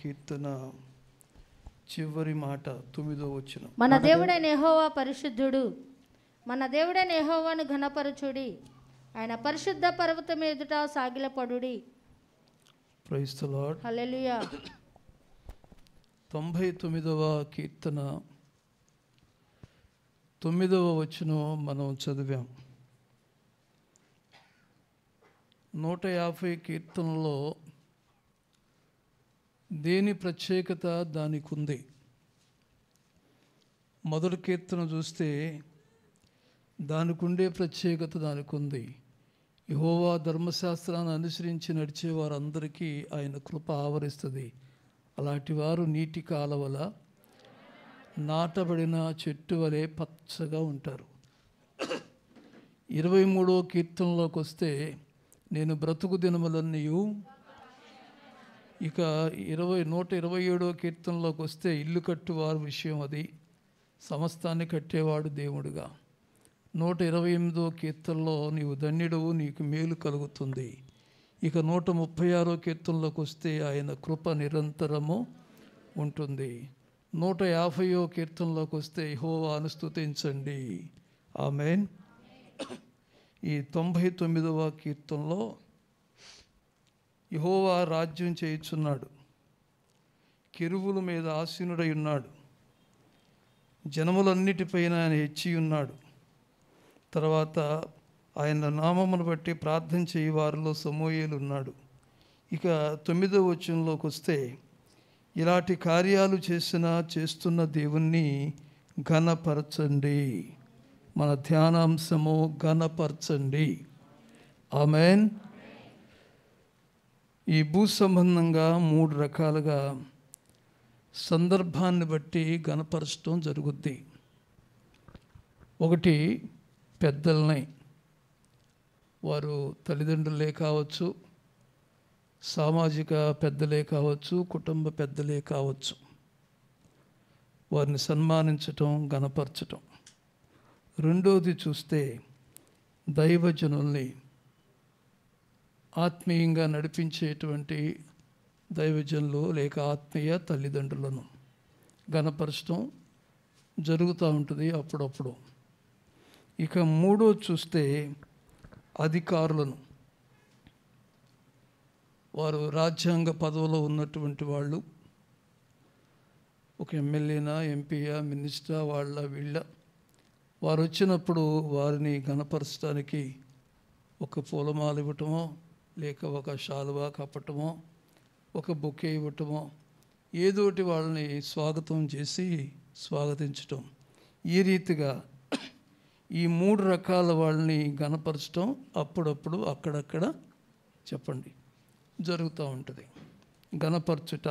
కీర్తన చివరి మాట తొమ్మిదో వచ్చిన మన దేవుడైన యెహోవా పరిశుద్ధుడు మన దేవుడైన యెహోవాను ఘనపరచుడి ఆయన పరిశుద్ధ పర్వతం ఎదుట సాగిలపడుడి ప్రైస్ ద లార్డ్ హల్లెలూయా తొంభై తొమ్మిదవ కీర్తన తొమ్మిదవ వచనం మనం చదివాం నూట యాభై కీర్తనలో దేని ప్రత్యేకత దానికి ఉంది మొదటి కీర్తన చూస్తే దానికి ఉండే ప్రత్యేకత దానికి ఉంది యహోవా ధర్మశాస్త్రాన్ని అనుసరించి నడిచే వారందరికీ ఆయన కృప ఆవరిస్తుంది అలాంటి వారు నీటి కాలవల నాటబడిన చెట్టు వలె పచ్చగా ఉంటారు ఇరవై మూడో కీర్తనలోకి వస్తే నేను బ్రతుకు దినములన్నీయు ఇక ఇరవై నూట ఇరవై ఏడో కీర్తనలోకి వస్తే ఇల్లు కట్టువారు విషయం అది సమస్తాన్ని కట్టేవాడు దేవుడుగా నూట ఇరవై ఎనిమిదో కీర్తనలో నీవు ధన్యుడవు నీకు మేలు కలుగుతుంది ఇక నూట ముప్పై ఆరో కీర్తనలోకి వస్తే ఆయన కృప నిరంతరము ఉంటుంది నూట యాభైయో కీర్తనలోకి వస్తే యెహోవాను స్తుతించండి ఆమెన్ ఈ తొంభై తొమ్మిదవ కీర్తనలో యహోవా రాజ్యం చేయుచున్నాడు కెరువుల మీద ఆసీనుడై ఉన్నాడు జనములన్నిటిపైన ఆయన హెచ్చి ఉన్నాడు తర్వాత ఆయన నామమును బట్టి ప్రార్థన చేయి వారిలో సమూయేలు ఉన్నాడు ఇక తొమ్మిదవ వచనంలోకి వస్తే ఇలాంటి కార్యాలు చేసిన చేస్తున్న దేవుణ్ణి ఘనపరచండి మన ధ్యానాంశము ఘనపరచండి ఆమెన్ ఈ భూ సంబంధంగా మూడు రకాలుగా సందర్భాన్ని బట్టి గణపరచడం జరుగుద్ది ఒకటి పెద్దల్ని వారు తల్లిదండ్రులే కావచ్చు సామాజిక పెద్దలే కావచ్చు కుటుంబ పెద్దలే కావచ్చు వారిని సన్మానించటం గణపరచటం రెండోది చూస్తే దైవజనుల్ని ఆత్మీయంగా నడిపించేటువంటి దైవజనులు లేక ఆత్మీయ తల్లిదండ్రులను గణపరచడం జరుగుతూ ఉంటుంది అప్పుడప్పుడు ఇక మూడో చూస్తే అధికారులను వారు రాజ్యాంగ పదవిలో ఉన్నటువంటి వాళ్ళు ఒక ఎమ్మెల్యేనా ఎంపీయా మినిస్టర్ వాళ్ళ వీళ్ళ వారు వచ్చినప్పుడు వారిని గణపరచడానికి ఒక పూలమాల ఇవ్వటమో లేక ఒక శాలువా కప్పటమో ఒక బొకే ఇవ్వటమో ఏదోటి వాళ్ళని స్వాగతం చేసి స్వాగతించటం ఈ రీతిగా ఈ మూడు రకాల వాళ్ళని గణపరచటం అప్పుడప్పుడు అక్కడక్కడ చెప్పండి జరుగుతూ ఉంటుంది గణపరచుట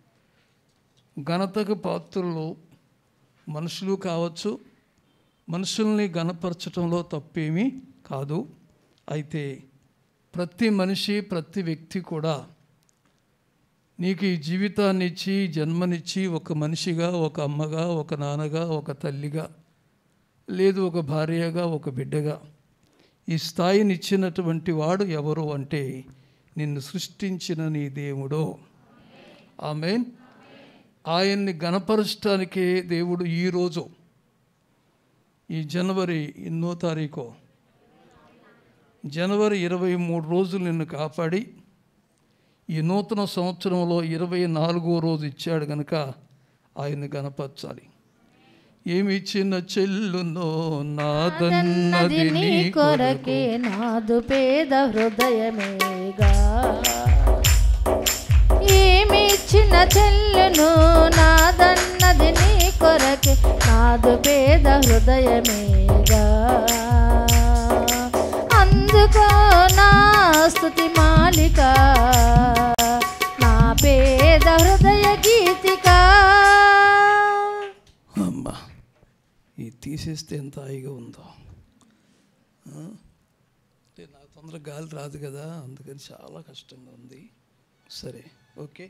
ఘనతకు పాత్రలు మనుషులు కావచ్చు మనుషుల్ని గణపరచటంలో తప్పేమీ కాదు అయితే ప్రతి మనిషి ప్రతి వ్యక్తి కూడా నీకు ఈ జీవితాన్ని ఇచ్చి జన్మనిచ్చి ఒక మనిషిగా ఒక అమ్మగా ఒక నాన్నగా ఒక తల్లిగా లేదు ఒక భార్యగా ఒక బిడ్డగా ఈ స్థాయిని ఇచ్చినటువంటి వాడు ఎవరు అంటే నిన్ను సృష్టించిన నీ దేవుడు ఆమె ఆయన్ని గణపరచడానికే దేవుడు ఈరోజు ఈ జనవరి ఎన్నో తారీఖు జనవరి ఇరవై మూడు రోజులు నిన్ను కాపాడి ఈ నూతన సంవత్సరంలో ఇరవై నాలుగో రోజు ఇచ్చాడు గనుక ఆయన్ని గణపరచాలి ఏమి ఇచ్చిన చెల్లునో నాదన్నది నది నీ కొరకే నాదు పేద హృదయమేగా ఏమిచ్చిన చెల్లును నాదన్నది నీ కొరకే నాదు పేద హృదయమేగా అందుకో నా స్తుతి మాలిక నా పేద హృదయ గీతిక అమ్మా ఇది తీసేస్తే ఎంత హాయిగా ఉందో ఆ? అంటే నాకు తొందరగా గాలి రాదు కదా అందుకని చాలా కష్టంగా ఉంది సరే ఓకే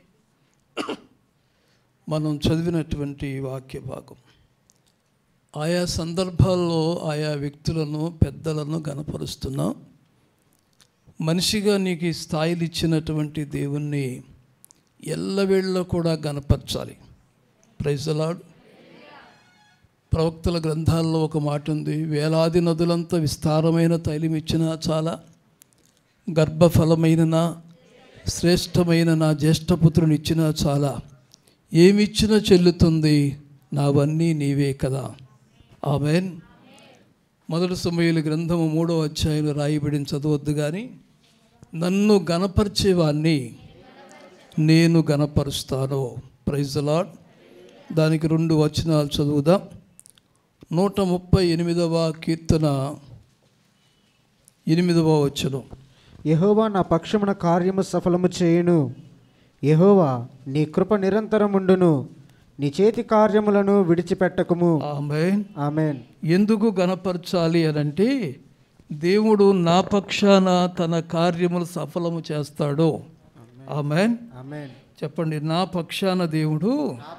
మనం చదివినటువంటి వాక్య భాగం ఆయా సందర్భాల్లో ఆయా వ్యక్తులను పెద్దలను గనపరుస్తున్నాం మనిషిగా నీకు ఈ స్థాయిలు ఇచ్చినటువంటి దేవుణ్ణి ఎల్లవేళ్ళలో కూడా గనపరచాలి ప్రైజలాడు ప్రవక్తల గ్రంథాల్లో ఒక మాట ఉంది వేలాది నదులంతా విస్తారమైన తైలం ఇచ్చినా చాలా గర్భఫలమైన నా శ్రేష్టమైన నా జ్యేష్ఠపుత్రుని ఇచ్చినా చాలా ఏమిచ్చినా చెల్లుతుంది నావన్నీ నీవే కదా ఆమెన్ మొదటి సమయాల గ్రంథము మూడో అధ్యాయంలో రాయబడిన చదవద్దు కానీ నన్ను గనపరిచేవాన్ని నేను గనపరుస్తాను ప్రైజ్ లాడ్ దానికి రెండు వచనాలు చదువుదాం నూట ముప్పై ఎనిమిదవ కీర్తన ఎనిమిదవ వచనం యెహోవా నా పక్షమున కార్యము సఫలము చేయును యెహోవా నీ కృప నిరంతరముండును నీ చేతి కార్యములను విడిచిపెట్టకుము ఆమెన్ ఆమెన్ ఎందుకు గనపరచాలి అని అంటే దేవుడు నా పక్షాన తన కార్యములు సఫలము చేస్తాడు ఆమెన్ ఆమెన్ చెప్పండి నా పక్షాన దేవుడు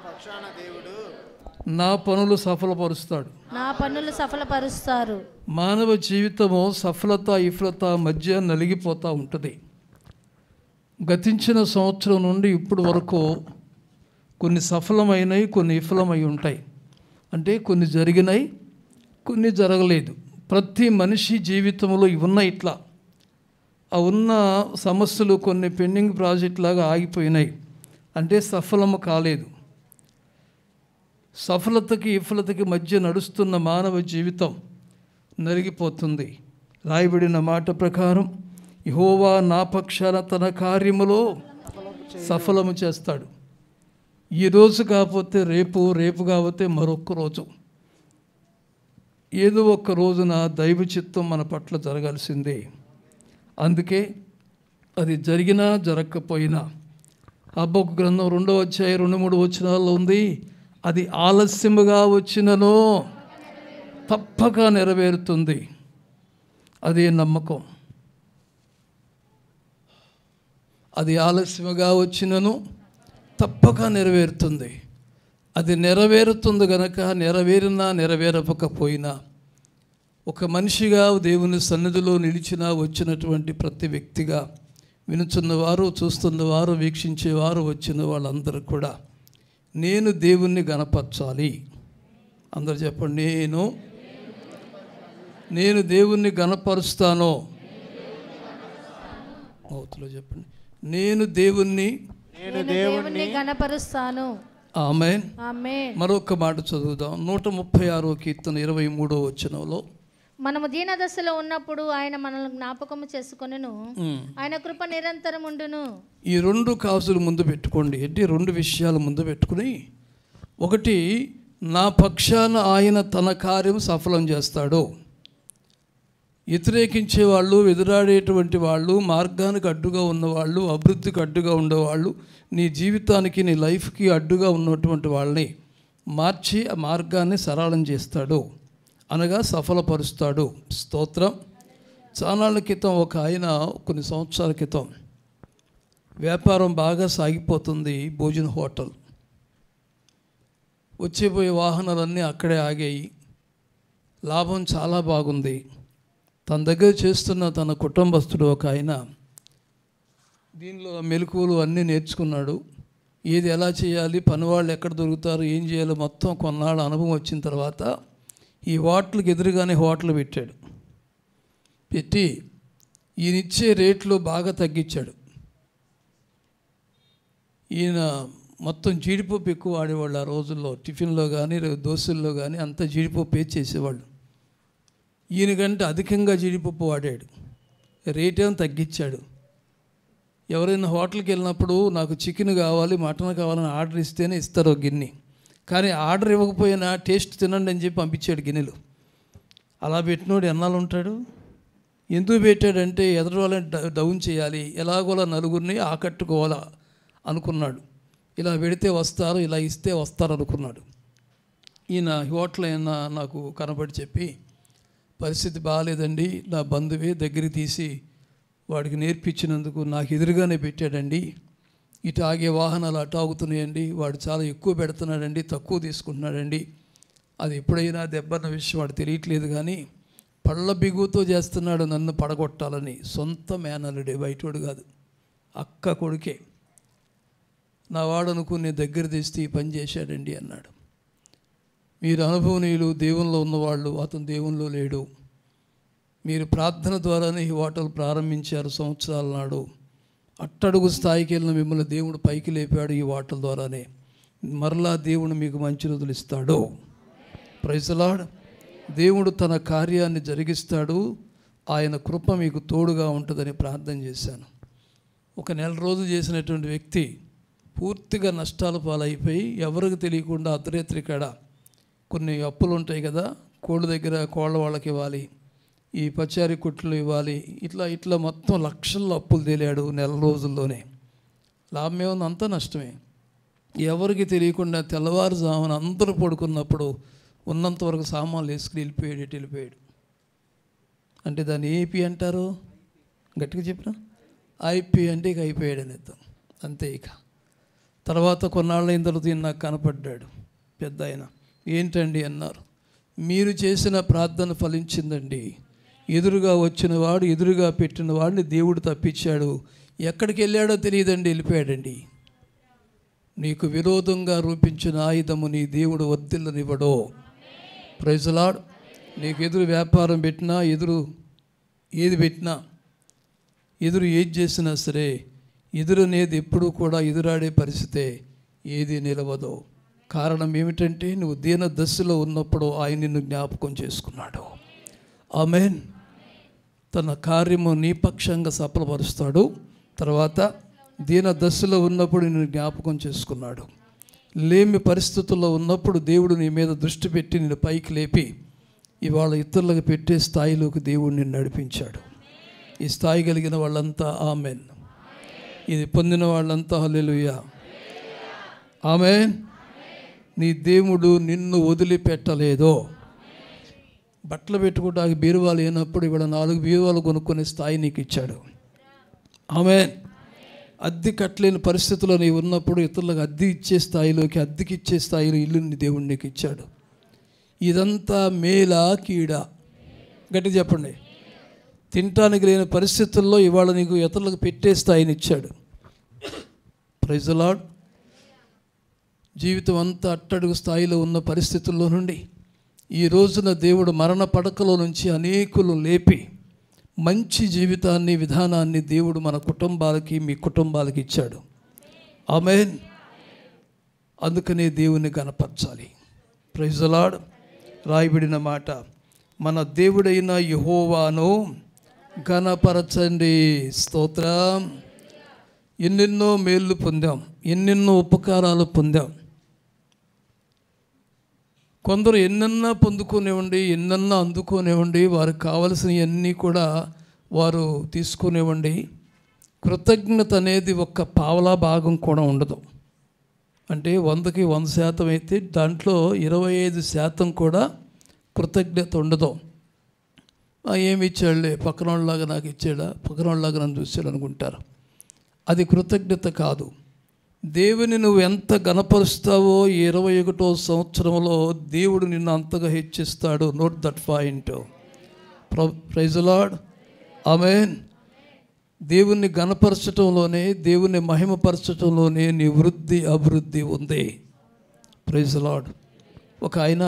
నా పనులు సఫలపరుస్తాడు నా పనులు సఫలపరుస్తారు మానవ జీవితము సఫలత విఫలత మధ్య నలిగిపోతూ ఉంటుంది గతించిన సంవత్సరం నుండి ఇప్పుడు వరకు కొన్ని సఫలమైనవి కొన్ని విఫలమై ఉంటాయి అంటే కొన్ని జరిగినాయి కొన్ని జరగలేదు ప్రతి మనిషి జీవితంలో ఇవి ఉన్నాయి ఇట్లా ఆ ఉన్న సమస్యలు కొన్ని పెండింగ్ ప్రాజెక్ట్ లాగా ఆగిపోయినాయి అంటే సఫలము కాలేదు సఫలతకి విఫలతకి మధ్య నడుస్తున్న మానవ జీవితం నలిగిపోతుంది రాయబడిన మాట ప్రకారం యహోవా నా పక్షాన తన కార్యములో సఫలము చేస్తాడు ఈ రోజు కాకపోతే రేపు రేపు కాకపోతే మరొక రోజు ఏదో ఒక రోజున దైవ చిత్తం మన పట్ల జరగాల్సిందే అందుకే అది జరిగినా జరగకపోయినా అబ్బొక గ్రంథం రెండో అధ్యాయం రెండు మూడు వచనాల్లో ఉంది అది ఆలస్యముగా వచ్చినను తప్పక నెరవేరుతుంది అదే నమ్మకం అది ఆలస్యముగా వచ్చినను తప్పక నెరవేరుతుంది అది నెరవేరుతుంది గనక నెరవేరినా నెరవేరకపోయినా ఒక మనిషిగా దేవుని సన్నిధిలో నిలిచిన వచ్చినటువంటి ప్రతి వ్యక్తిగా వినుచున్నవారు చూస్తున్నవారు వీక్షించేవారు వచ్చిన వాళ్ళందరూ కూడా నేను దేవుణ్ణి గనపరచాలి అందరు చెప్పండి నేను నేను దేవుణ్ణి గనపరుస్తాను మౌతులో చెప్పండి నేను దేవుణ్ణి నేను దేవుణ్ణి గణపరుస్తాను ఆమెన్ ఆమె మరొక మాట చదువుదాం నూట ముప్పై ఆరో కీర్తన ఇరవై మూడో వచనంలో మనము దీనదశలో ఉన్నప్పుడు ఆయన మనల్ని జ్ఞాపకము చేసుకొనును ఉమ్, ఆయన కృప నిరంతరం ఉండును ఈ రెండు కాసులు ముందు పెట్టుకోండి ఏంటి రెండు విషయాలు ముందు పెట్టుకుని ఒకటి నా పక్షాన ఆయన తన కార్యం సఫలం చేస్తాడు వ్యతిరేకించే వాళ్ళు ఎదురాడేటువంటి వాళ్ళు మార్గానికి అడ్డుగా ఉన్నవాళ్ళు అభివృద్ధికి అడ్డుగా ఉండేవాళ్ళు నీ జీవితానికి నీ లైఫ్కి అడ్డుగా ఉన్నటువంటి వాళ్ళని మార్చి ఆ మార్గాన్ని సరళం చేస్తాడు అనగా సఫలపరుస్తాడు స్తోత్రం చాలాళ్ళ క్రితం ఒక ఆయన కొన్ని సంవత్సరాల క్రితం వ్యాపారం బాగా సాగిపోతుంది భోజన హోటల్ వచ్చేపోయే వాహనాలన్నీ అక్కడే ఆగాయి లాభం చాలా బాగుంది తన దగ్గర చేస్తున్న తన కుటుంబస్తుడు ఒక ఆయన దీనిలో మెలకువలు అన్నీ నేర్చుకున్నాడు ఏది ఎలా చేయాలి పనివాళ్ళు ఎక్కడ దొరుకుతారు ఏం చేయాలో మొత్తం కొన్నాళ్ళు అనుభవం వచ్చిన తర్వాత ఈ హోటల్కి ఎదురుగానే హోటల్ పెట్టాడు పెట్టి ఈయన ఇచ్చే రేట్లు బాగా తగ్గించాడు ఈయన మొత్తం జీడిపప్పు ఎక్కువ వాడేవాళ్ళు ఆ రోజుల్లో టిఫిన్లో కానీ దోశల్లో కానీ అంతా జీడిపప్పు వేసి చేసేవాళ్ళు ఈయనకంటే అధికంగా జీడిపప్పు వాడాడు రేట్ ఏమో తగ్గించాడు ఎవరైనా హోటల్కి వెళ్ళినప్పుడు నాకు చికెన్ కావాలి మటన్ కావాలని ఆర్డర్ ఇస్తేనే ఇస్తారు ఒక గిన్నె కానీ ఆర్డర్ ఇవ్వకపోయినా టేస్ట్ తినండి అని చెప్పి పంపించాడు గిన్నెలు అలా పెట్టినోడు ఎన్నాళ్ళు ఉంటాడు ఎందుకు పెట్టాడంటే ఎదురు వాళ్ళని డ- డౌన్ చేయాలి ఎలాగోలా నలుగురిని ఆకట్టుకోవాలా అనుకున్నాడు ఇలా పెడితే వస్తారు ఇలా ఇస్తే వస్తారు అనుకున్నాడు ఈయన హోటల్ అయినా నాకు కనబడి చెప్పి పరిస్థితి బాగాలేదండి నా బంధువే దగ్గరికి తీసి వాడికి నేర్పించినందుకు నాకు ఎదురుగానే పెట్టాడండి ఇటు ఆగే వాహనాలు అటు ఆగుతున్నాయండి వాడు చాలా ఎక్కువ పెడుతున్నాడండి తక్కువ తీసుకుంటున్నాడండి అది ఎప్పుడైనా దెబ్బన్న విషయం వాడు తెలియట్లేదు కానీ పళ్ళ బిగుతో చేస్తున్నాడు నన్ను పడగొట్టాలని సొంత మేనల్లుడే బయటోడు కాదు అక్క కొడుకే నా వాడు అనుకుని నేను దగ్గర తెస్తే ఈ పని చేశాడండి అన్నాడు మీరు అనుభవనీయులు దేవునిలో ఉన్నవాళ్ళు అతను దేవునిలో లేడు మీరు ప్రార్థన ద్వారానే ఈ హోటల్ ప్రారంభించారు సంవత్సరాల నాడు అట్టడుగు స్థాయికి వెళ్ళిన మిమ్మల్ని దేవుడు పైకి లేపాడు ఈ హోటల్ ద్వారానే మరలా దేవుడు మీకు మంచి రోజులు ఇస్తాడు ప్రైజలాడ్ దేవుడు తన కార్యాన్ని జరిగిస్తాడు ఆయన కృప మీకు తోడుగా ఉంటుందని ప్రార్థన చేశాను ఒక నెల రోజులు చేసినటువంటి వ్యక్తి పూర్తిగా నష్టాల పాలైపోయి ఎవరికి తెలియకుండా అర్ధరేత్రి కాడ కొన్ని అప్పులు ఉంటాయి కదా కోళ్ళ దగ్గర కోళ్ళ వాళ్ళకి ఇవ్వాలి ఈ పచారీ కుట్లు ఇవ్వాలి ఇట్లా ఇట్లా మొత్తం లక్షల్లో అప్పులు తేలాడు నెల రోజుల్లోనే లాభం ఏముంది అంతా నష్టమే ఎవరికి తెలియకుండా తెల్లవారుజామున అందరూ పడుకున్నప్పుడు ఉన్నంతవరకు సామాన్లు వేసుకుని వెళ్ళిపోయాడు ఇటు వెళ్ళిపోయాడు అంటే దాన్ని ఏపీ అంటారు గట్టిగా చెప్పిన ఐపీ అంటే ఇక అయిపోయాడు అని అర్థం అంతే ఇక తర్వాత కొన్నాళ్ళ అయిన తర్వాత ఈయన నాకు కనపడ్డాడు పెద్ద ఆయన ఏంటండి అన్నారు మీరు చేసిన ప్రార్థన ఫలించిందండి ఎదురుగా వచ్చిన వాడు ఎదురుగా పెట్టిన వాడిని దేవుడు తప్పించాడు ఎక్కడికి వెళ్ళాడో తెలియదండి వెళ్ళిపోయాడండి నీకు విరోధంగా రూపించిన ఆయుధము నీ దేవుడు వర్ధిల్లనివ్వడో ప్రైజలాడ్ నీకు ఎదురు వ్యాపారం పెట్టినా ఎదురు ఏది పెట్టినా ఎదురు ఏది చేసినా సరే ఎదురు అనేది ఎప్పుడూ కూడా ఎదురాడే పరిస్థితే ఏది నిలవదో కారణం ఏమిటంటే నువ్వు దీన దశలో ఉన్నప్పుడు ఆయన నిన్ను జ్ఞాపకం చేసుకున్నాడు ఆమెన్ తన కార్యము నీ పక్షంగా సఫలపరుస్తాడు తర్వాత దీన దశలో ఉన్నప్పుడు నిన్ను జ్ఞాపకం చేసుకున్నాడు లేమి పరిస్థితుల్లో ఉన్నప్పుడు దేవుడు నీ మీద దృష్టి పెట్టి నిన్ను పైకి లేపి ఇవాళ ఇతరులకు పెట్టే స్థాయిలోకి దేవుడు నిన్ను నడిపించాడు ఈ స్థాయి కలిగిన వాళ్ళంతా ఆమెన్ ఇది పొందిన వాళ్ళంతా హల్లెలూయా ఆమెన్ నీ దేవుడు నిన్ను వదిలిపెట్టలేదో బట్టలు పెట్టుకోవడానికి బీరువాలు లేనప్పుడు ఇవాళ నాలుగు బీరువాలు కొనుక్కునే స్థాయి నీకు ఇచ్చాడు ఆమె అద్దె కట్టలేని పరిస్థితుల్లో నీవు ఉన్నప్పుడు ఇతరులకు అద్దె ఇచ్చే స్థాయిలోకి అద్దెకి ఇచ్చే స్థాయిలో ఇల్లుని దేవుడు నీకు ఇచ్చాడు ఇదంతా మేలా కీడా గట్టి చెప్పండి తినటానికి లేని పరిస్థితుల్లో ఇవాళ నీకు ఇతరులకు పెట్టే స్థాయిని ఇచ్చాడు ప్రైజలాడ్ జీవితం అంతా అట్టడుగు స్థాయిలో ఉన్న పరిస్థితుల్లో నుండి ఈ రోజున దేవుడు మరణ పడకలో నుంచి అనేకులు లేపి మంచి జీవితాన్ని విధానాన్ని దేవుడు మన కుటుంబాలకి మీ కుటుంబాలకి ఇచ్చాడు ఆమెన్ అందుకనే దేవుని కనపరచాలి ప్రైజలాడ్ రాయబడిన మాట మన దేవుడైన యహోవాను ఘనపరచండి స్తోత్రం ఎన్నెన్నో మేళ్ళు పొందాం ఎన్నెన్నో ఉపకారాలు పొందాం కొందరు ఎన్నన్నా పొందుకునేవ్వండి ఎన్నన్నా అందుకునేవ్వండి వారికి కావలసినవన్నీ కూడా వారు తీసుకునేవ్వండి కృతజ్ఞత అనేది ఒక్క పావలా భాగం కూడా ఉండదు అంటే వందకి వంద శాతం అయితే దాంట్లో ఇరవై ఐదు శాతం కూడా కృతజ్ఞత ఉండదు "ఆ, ఏమి ఇచ్చాడులే పక్కన వాళ్ళలాగా నాకు ఇచ్చాడా పక్కన వాళ్ళలాగా నన్ను చూశాడు అనుకుంటారు అది కృతజ్ఞత కాదు దేవుని నువ్వు ఎంత గనపరుస్తావో ఈ ఇరవై ఒకటో సంవత్సరంలో దేవుడు నిన్ను అంతగా హెచ్చిస్తాడు note that point praise the Lord amen దేవుణ్ణి గణపరచటంలోనే దేవుణ్ణి మహిమపరచటంలోనే నీ వృద్ధి అభివృద్ధి ఉంది ప్రైజలాడ్ ఒక ఆయన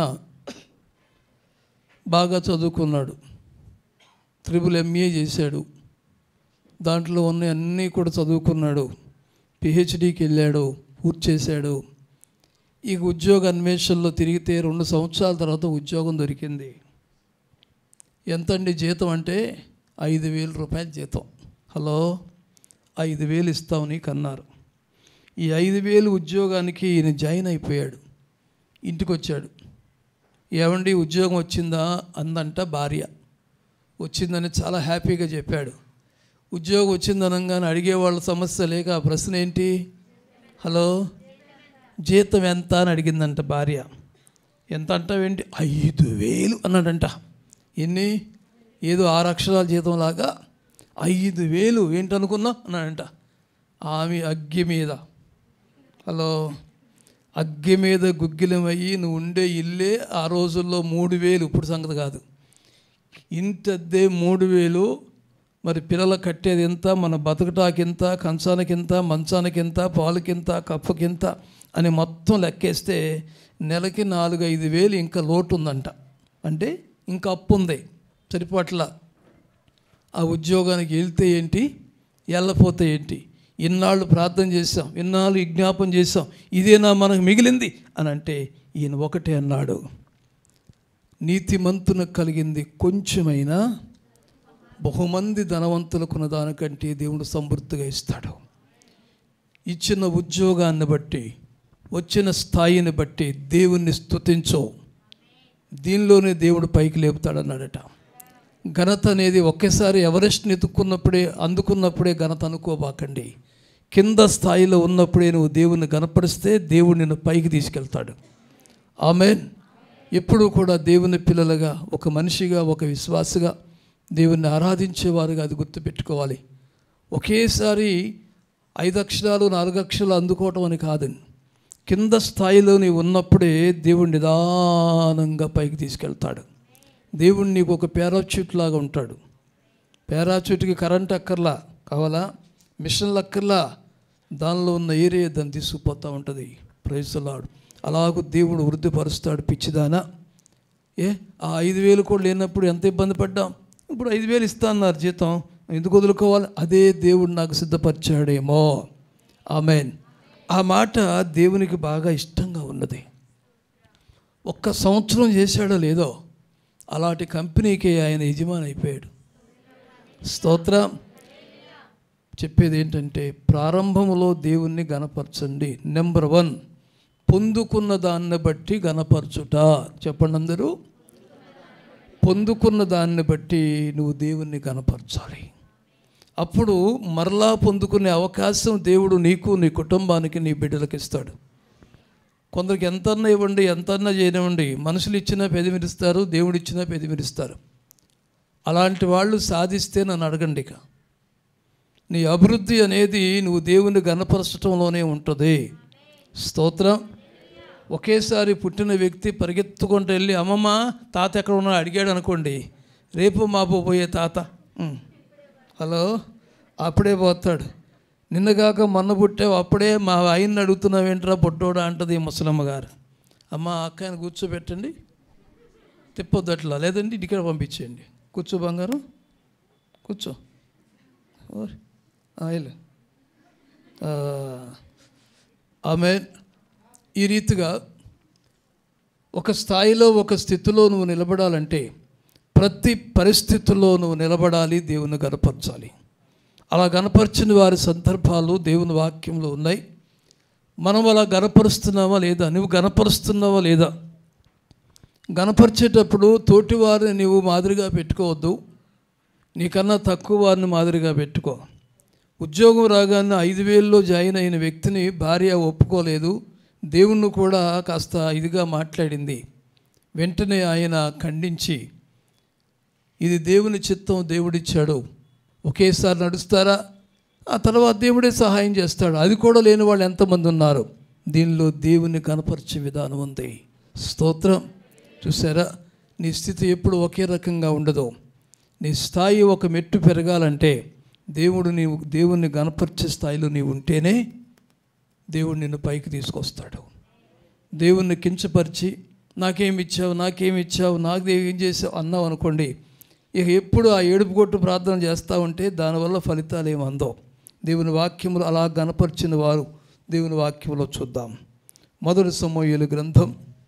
బాగా చదువుకున్నాడు త్రిబుల్ ఎంఏ చేశాడు దాంట్లో ఉన్న అన్నీ కూడా చదువుకున్నాడు పిహెచ్డికి వెళ్ళాడు పూర్తి చేశాడు ఈ ఉద్యోగ అన్వేషణలో తిరిగితే రెండు సంవత్సరాల తర్వాత ఉద్యోగం దొరికింది ఎంతండి జీతం అంటే ఐదు వేల రూపాయల జీతం హలో ఐదు వేలు ఇస్తావు నీకు అన్నారు ఈ ఐదు వేలు ఉద్యోగానికి ఈయన జాయిన్ అయిపోయాడు ఇంటికి వచ్చాడు ఏమండి ఉద్యోగం వచ్చిందా అందంట భార్య వచ్చిందని చాలా హ్యాపీగా చెప్పాడు ఉద్యోగం వచ్చిందనగానే అడిగేవాళ్ళ సమస్య లేక ఆ ప్రశ్న ఏంటి హలో జీతం ఎంత అని అడిగిందంట భార్య ఎంత అంటావేంటి ఐదు వేలు అన్నాడంట ఎన్ని ఏదో ఆరు అక్షరాల జీతం లాగా ఐదు వేలు ఏంటనుకున్నా అన్నాడంట ఆమె అగ్గి మీద హలో అగ్గి మీద గుగ్గిలమయ్యి నువ్వు ఉండే ఇల్లే ఆ రోజుల్లో మూడు వేలు ఇప్పుడు సంగతి కాదు ఇంతద్దే మూడు వేలు మరి పిల్లలు కట్టేది ఎంత మన బతకటాకింత కంచానికింత మంచానికింత పాలకింత కప్పుకింత అని మొత్తం లెక్కేస్తే నెలకి నాలుగు ఐదు వేలు ఇంకా లోటు ఉందంట అంటే ఇంకా అప్పు ఉంది సరిపట్ల ఆ ఉద్యోగానికి వెళ్తే ఏంటి వెళ్ళపోతే ఏంటి ఇన్నాళ్ళు ప్రార్థన చేశాం ఇన్నాళ్ళు విజ్ఞాపం చేశాం ఇదేనా మనకు మిగిలింది అని అంటే ఈయన ఒకటే అన్నాడు నీతిమంతునకు కలిగింది కొంచెమైనా బహుమంది ధనవంతులకున్న దానికంటే దేవుడు సమృద్ధిగా ఇస్తాడు ఇచ్చిన ఉద్యోగాన్ని బట్టి వచ్చిన స్థాయిని బట్టి దేవుణ్ణి స్తుతించో దీనిలోనే దేవుడు పైకి లేపుతాడన్నాడట ఘనత అనేది ఒకేసారి ఎవరెస్ట్ని ఎత్తుక్కున్నప్పుడే అందుకున్నప్పుడే ఘనత అనుకోబాకండి కింద స్థాయిలో ఉన్నప్పుడే నువ్వు దేవుణ్ణి గనపరిస్తే దేవుడు నిన్ను పైకి తీసుకెళ్తాడు ఆమెన్ ఎప్పుడూ కూడా దేవుని పిల్లలుగా ఒక మనిషిగా ఒక విశ్వాసగా దేవుణ్ణి ఆరాధించేవారుగా అది గుర్తుపెట్టుకోవాలి ఒకేసారి ఐదు అక్షరాలు నాలుగు అక్షరాలు అందుకోవటం అని కాదండి కింద స్థాయిలో నీవు ఉన్నప్పుడే దేవుడు నిదానంగా పైకి తీసుకెళ్తాడు దేవుడు నీకు ఒక పారాచూట్ లాగా ఉంటాడు పారాచూట్కి కరెంట్ అక్కర్లా కావాలా మిషన్లు అక్కర్లా దానిలో ఉన్న ఏరియా దాన్ని తీసుకుపోతూ ఉంటుంది ప్రైజలాడు అలాగూ దేవుడు వృద్ధిపరుస్తాడు పిచ్చిదానా ఏ ఆ ఐదు వేలు కూడా లేనప్పుడు ఎంత ఇబ్బంది పడ్డాం ఇప్పుడు ఐదు వేలు ఇస్తా అన్నారు జీతం ఎందుకు వదులుకోవాలి అదే దేవుడు నాకు సిద్ధపరిచాడేమో ఆమెన్ ఆ మాట దేవునికి బాగా ఇష్టంగా ఉన్నది ఒక్క సంవత్సరం చేశాడో లేదో అలాంటి కంపెనీకి ఆయన యజమాని అయిపోయాడు స్తోత్రం చెప్పేది ఏంటంటే ప్రారంభంలో దేవుణ్ణి గనపరచండి నెంబర్ వన్ పొందుకున్న దాన్ని బట్టి గనపరచుట చెప్పండి అందరూ పొందుకున్న దాన్ని బట్టి నువ్వు దేవుణ్ణి గనపరచాలి అప్పుడు మరలా పొందుకునే అవకాశం దేవుడు నీకు నీ కుటుంబానికి నీ బిడ్డలకు ఇస్తాడు కొందరికి ఎంతన్నా ఇవ్వండి ఎంతన్నా చేయనివ్వండి మనుషులు ఇచ్చినా పెదిమిరిస్తారు దేవుడు ఇచ్చినా పెదిమిరిస్తారు అలాంటి వాళ్ళు సాధిస్తే నన్ను అడగండి ఇక నీ అభివృద్ధి అనేది నువ్వు దేవుని గణపరచటంలోనే ఉంటుంది స్తోత్రం ఒకేసారి పుట్టిన వ్యక్తి పరిగెత్తుకుంటూ వెళ్ళి అమ్మమ్మ తాత ఎక్కడ ఉన్నా అడిగాడు అనుకోండి రేపు మాపు పోయే తాత ఉమ్. హలో అప్పుడే పోతాడు నిన్నగాక మొన్న పుట్టావు అప్పుడే మా ఆయన్ని అడుగుతున్నావేంట్రా పొట్టోడా అంటది ఈ ముసలమ్మ గారు అమ్మ ఆ అక్కని కూర్చోబెట్టండి తిప్పొద్దు అట్లా లేదండి ఇక్కడ పంపించేయండి కూర్చో బంగారం కూర్చో ఓరి, ఆ, వెళ్ళు. ఆ, ఆమె ఈ రీతిగా ఒక స్థాయిలో ఒక స్థితిలో నువ్వు నిలబడాలంటే ప్రతి పరిస్థితుల్లో నువ్వు నిలబడాలి దేవుని గనపరచాలి అలా గనపరిచిన వారి సందర్భాలు దేవుని వాక్యంలో ఉన్నాయి మనం అలా గనపరుస్తున్నావా లేదా నువ్వు గనపరుస్తున్నావా లేదా గనపరిచేటప్పుడు తోటి వారిని నీవు మాదిరిగా పెట్టుకోవద్దు నీకన్నా తక్కువ వారిని మాదిరిగా పెట్టుకో ఉద్యోగం రాగానే ఐదు వేల్లో జాయిన్ అయిన వ్యక్తిని భార్య ఒప్పుకోలేదు దేవుణ్ణి కూడా కాస్త ఇదిగా మాట్లాడింది వెంటనే ఆయన ఖండించి ఇది దేవుని చిత్తం దేవుడిచ్చాడు ఒకేసారి నడుస్తారా ఆ తర్వాత దేవుడే సహాయం చేస్తాడు అది కూడా లేని వాళ్ళు ఎంతమంది ఉన్నారు దీనిలో దేవుని కనపరిచే విధానం ఉంది స్తోత్రం చూసారా నీ స్థితి ఎప్పుడు ఒకే రకంగా ఉండదు నీ స్థాయి ఒక మెట్టు పెరగాలంటే దేవుడు నీవు దేవుణ్ణి గనపరిచే స్థాయిలో నీవు ఉంటేనే దేవుడు నిన్ను పైకి తీసుకొస్తాడు దేవుణ్ణి కించపరిచి నాకేమి ఇచ్చావు నాకేమి ఇచ్చావు నాకు ఏం చేసావు అన్నావు అనుకోండి ఇక ఎప్పుడు ఆ ఏడుపు కొట్టు ప్రార్థన చేస్తూ ఉంటే దానివల్ల ఫలితాలు ఏమి అందో దేవుని వాక్యములు అలా గనపరిచిన వారు దేవుని వాక్యంలో చూద్దాం మొదటి సమూహలు గ్రంథం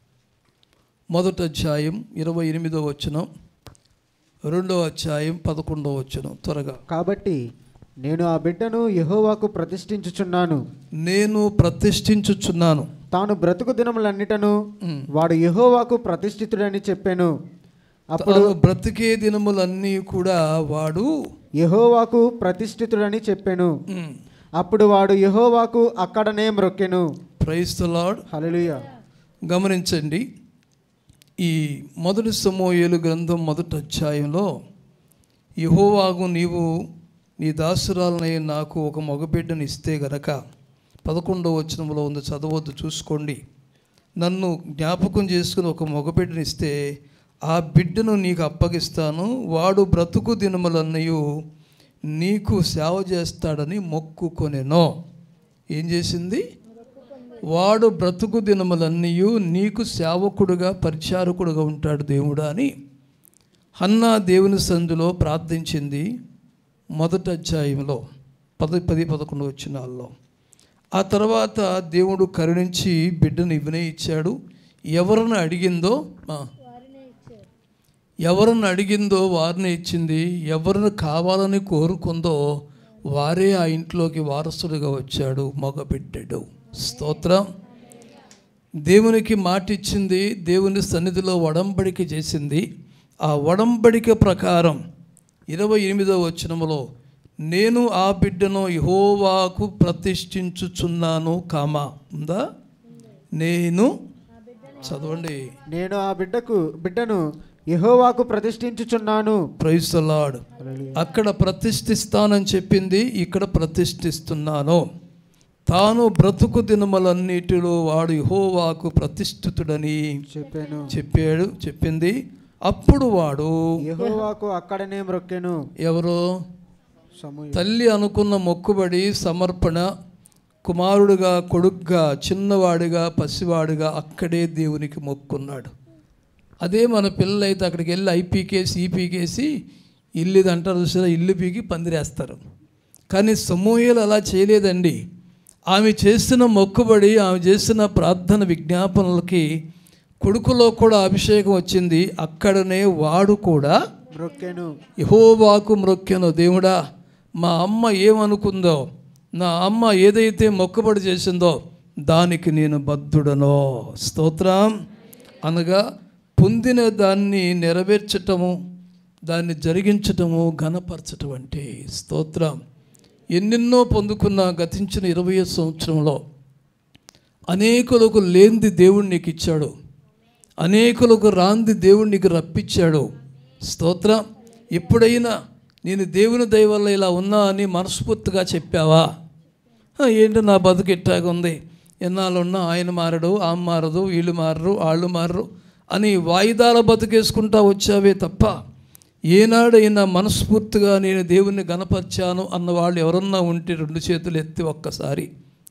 మొదటి అధ్యాయం ఇరవై ఎనిమిదో వచనం రెండో అధ్యాయం పదకొండో వచనం త్వరగా కాబట్టి నేను ఆ బిడ్డను యెహోవాకు ప్రతిష్ఠించుచున్నాను నేను ప్రతిష్ఠించుచున్నాను తాను బ్రతుకు దినములన్నిటను వాడు యెహోవాకు ప్రతిష్ఠితుడని చెప్పాను అప్పుడు తాను బ్రతికే దినములన్నీ కూడా వాడు యెహోవాకు ప్రతిష్ఠితుడని చెప్పాను ఉమ్, అప్పుడు వాడు యెహోవాకు అక్కడనే మ్రొక్కెను ప్రైజ్ ద లార్డ్ హల్లెలూయా గమనించండి ఈ మొదటి సమోయేలు గ్రంథం మొదటి అధ్యాయంలో యహోవాగు నీవు నీ దాసురాలనై నాకు ఒక మగబిడ్డను ఇస్తే గనక పదకొండవ వచనంలో ఉంది చదవద్దు చూసుకోండి నన్ను జ్ఞాపకం చేసుకుని ఒక మగబిడ్డను ఇస్తే ఆ బిడ్డను నీకు అప్పగిస్తాను వాడు బ్రతుకు దినములన్నయు నీకు సేవ చేస్తాడని మొక్కుకొనెనో ఏం చేసింది వాడు బ్రతుకు దినములన్నీ నీకు సేవకుడుగా పరిచారకుడుగా ఉంటాడు దేవుడా అని హన్నా దేవుని సందులో ప్రార్థించింది మొదటి అధ్యాయంలో పది పది పదకొండు వచ్చినాల్లో ఆ తర్వాత దేవుడు కరుణించి బిడ్డను ఇవ్వనే ఇచ్చాడు ఎవరిని అడిగిందో ఆ, ఎవరిని అడిగిందో వారిని ఇచ్చింది ఎవరిని కావాలని కోరుకుందో వారే ఆ ఇంట్లోకి వారసుడుగా వచ్చాడు మగ బిడ్డడు స్తోత్రం దేవునికి మాట ఇచ్చింది దేవుని సన్నిధిలో వడంబడిక చేసింది ఆ వడంబడిక ప్రకారం ఇరవై ఎనిమిదో వచనములో నేను ఆ బిడ్డను యహోవాకు ప్రతిష్ఠించుచున్నాను కామా ఉందా నేను చదవండి నేను ఆ బిడ్డకు బిడ్డను యెహోవాకు ప్రతిష్ఠించుచున్నాను ప్రైసలాడు అక్కడ ప్రతిష్ఠిస్తానని చెప్పింది ఇక్కడ ప్రతిష్ఠిస్తున్నాను తాను బ్రతుకు దినములన్నిటిలో వాడు యెహోవాకు ప్రతిష్ఠితుడని చెప్పాను చెప్పాడు చెప్పింది అప్పుడు వాడు యెహోవాకు అక్కడనే మ్రొక్కెను ఎవరో సమూయేలు. తల్లి అనుకున్న మొక్కుబడి సమర్పణ కుమారుడుగా కొడుగ్గా చిన్నవాడిగా పసివాడిగా అక్కడే దేవునికి మొక్కున్నాడు అదే మన పిల్లలైతే అక్కడికి వెళ్ళి ఐపీకేసి ఈపీకేసి ఇల్లు ఇది అంటారు చూసారా ఇల్లు పీకి పందిరేస్తారు కానీ సమూహలు అలా చేయలేదండి ఆమె చేసిన మొక్కుబడి ఆమె చేసిన ప్రార్థన విజ్ఞాపనలకి కొడుకులో కూడా అభిషేకం వచ్చింది అక్కడనే వాడు కూడా మ్రొక్కెను యహోవాకు మ్రొక్కెను దేవుడా మా అమ్మ ఏమనుకుందో నా అమ్మ ఏదైతే మొక్కుబడి చేసిందో దానికి నేను బద్ధుడనో స్తోత్రం అనగా పొందిన దాన్ని నెరవేర్చటము దాన్ని జరిగించటము ఘనపరచటం అంటే స్తోత్రం ఎన్నెన్నో పొందుకున్న గతించిన ఇరవై సంవత్సరంలో అనేకులకు లేనిది దేవుడు నీకు ఇచ్చాడు అనేకులకు రాంది దేవుడు నీకు రప్పించాడు స్తోత్రం ఎప్పుడైనా నేను దేవుని దయ వల్ల ఇలా ఉన్నా అని మనస్ఫూర్తిగా చెప్పావా "ఆ, ఏంటి నా బతుకు ఇట్టాగా ఉంది ఎన్నాళ్ళు ఉన్నా ఆయన మారడు ఆమె మారదు వీళ్ళు మారరు వాళ్ళు మారరు అని వాయిదాల బతుకేసుకుంటా వచ్చావే తప్ప ఏనాడైనా మనస్ఫూర్తిగా నేను దేవుణ్ణి గనపరిచాను అన్న వాళ్ళు ఎవరన్నా ఉంటే రెండు చేతులు ఎత్తి ఒక్కసారి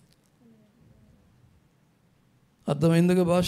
అర్థమైందిగా భాష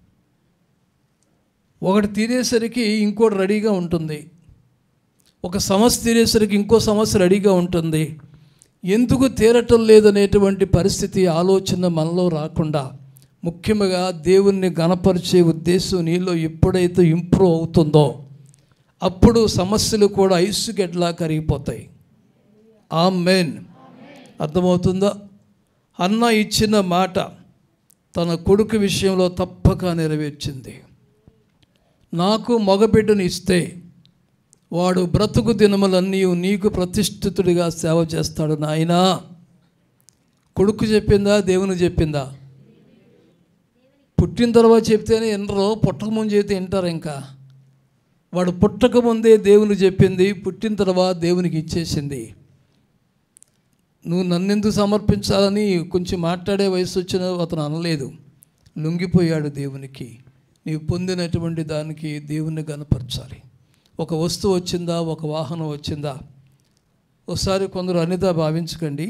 ఒకటి తీరేసరికి ఇంకోటి రెడీగా ఉంటుంది ఒక సమస్య తీరేసరికి ఇంకో సమస్య రెడీగా ఉంటుంది ఎందుకు తీరటం లేదనేటువంటి పరిస్థితి ఆలోచన మనలో రాకుండా ముఖ్యంగా దేవుణ్ణి గణపరిచే ఉద్దేశం నీలో ఎప్పుడైతే ఇంప్రూవ్ అవుతుందో అప్పుడు సమస్యలు కూడా ఐసుగెడ్లా కరిగిపోతాయి ఆ మెయిన్ అర్థమవుతుందా అన్న ఇచ్చిన మాట తన కొడుకు విషయంలో తప్పక నెరవేర్చింది నాకు మగబిడ్డను ఇస్తే వాడు బ్రతుకు దినములన్నీ నీకు ప్రతిష్ఠితుడిగా సేవ చేస్తాడు నాయనా కొడుకు చెప్పిందా దేవుని చెప్పిందా పుట్టిన తర్వాత చెప్తేనే వినరు పుట్టక ముందు చెప్తే వింటారు ఇంకా వాడు పుట్టక ముందే దేవుని చెప్పింది పుట్టిన తర్వాత దేవునికి ఇచ్చేసింది నువ్వు నన్నెందుకు సమర్పించాలని కొంచెం మాట్లాడే వయసు వచ్చిన అతను అనలేదు లొంగిపోయాడు దేవునికి నీవు పొందినటువంటి దానికి దేవుణ్ణి గనపరచాలి ఒక వస్తువు వచ్చిందా ఒక వాహనం వచ్చిందా ఒకసారి కొందరు అనిత భావించకండి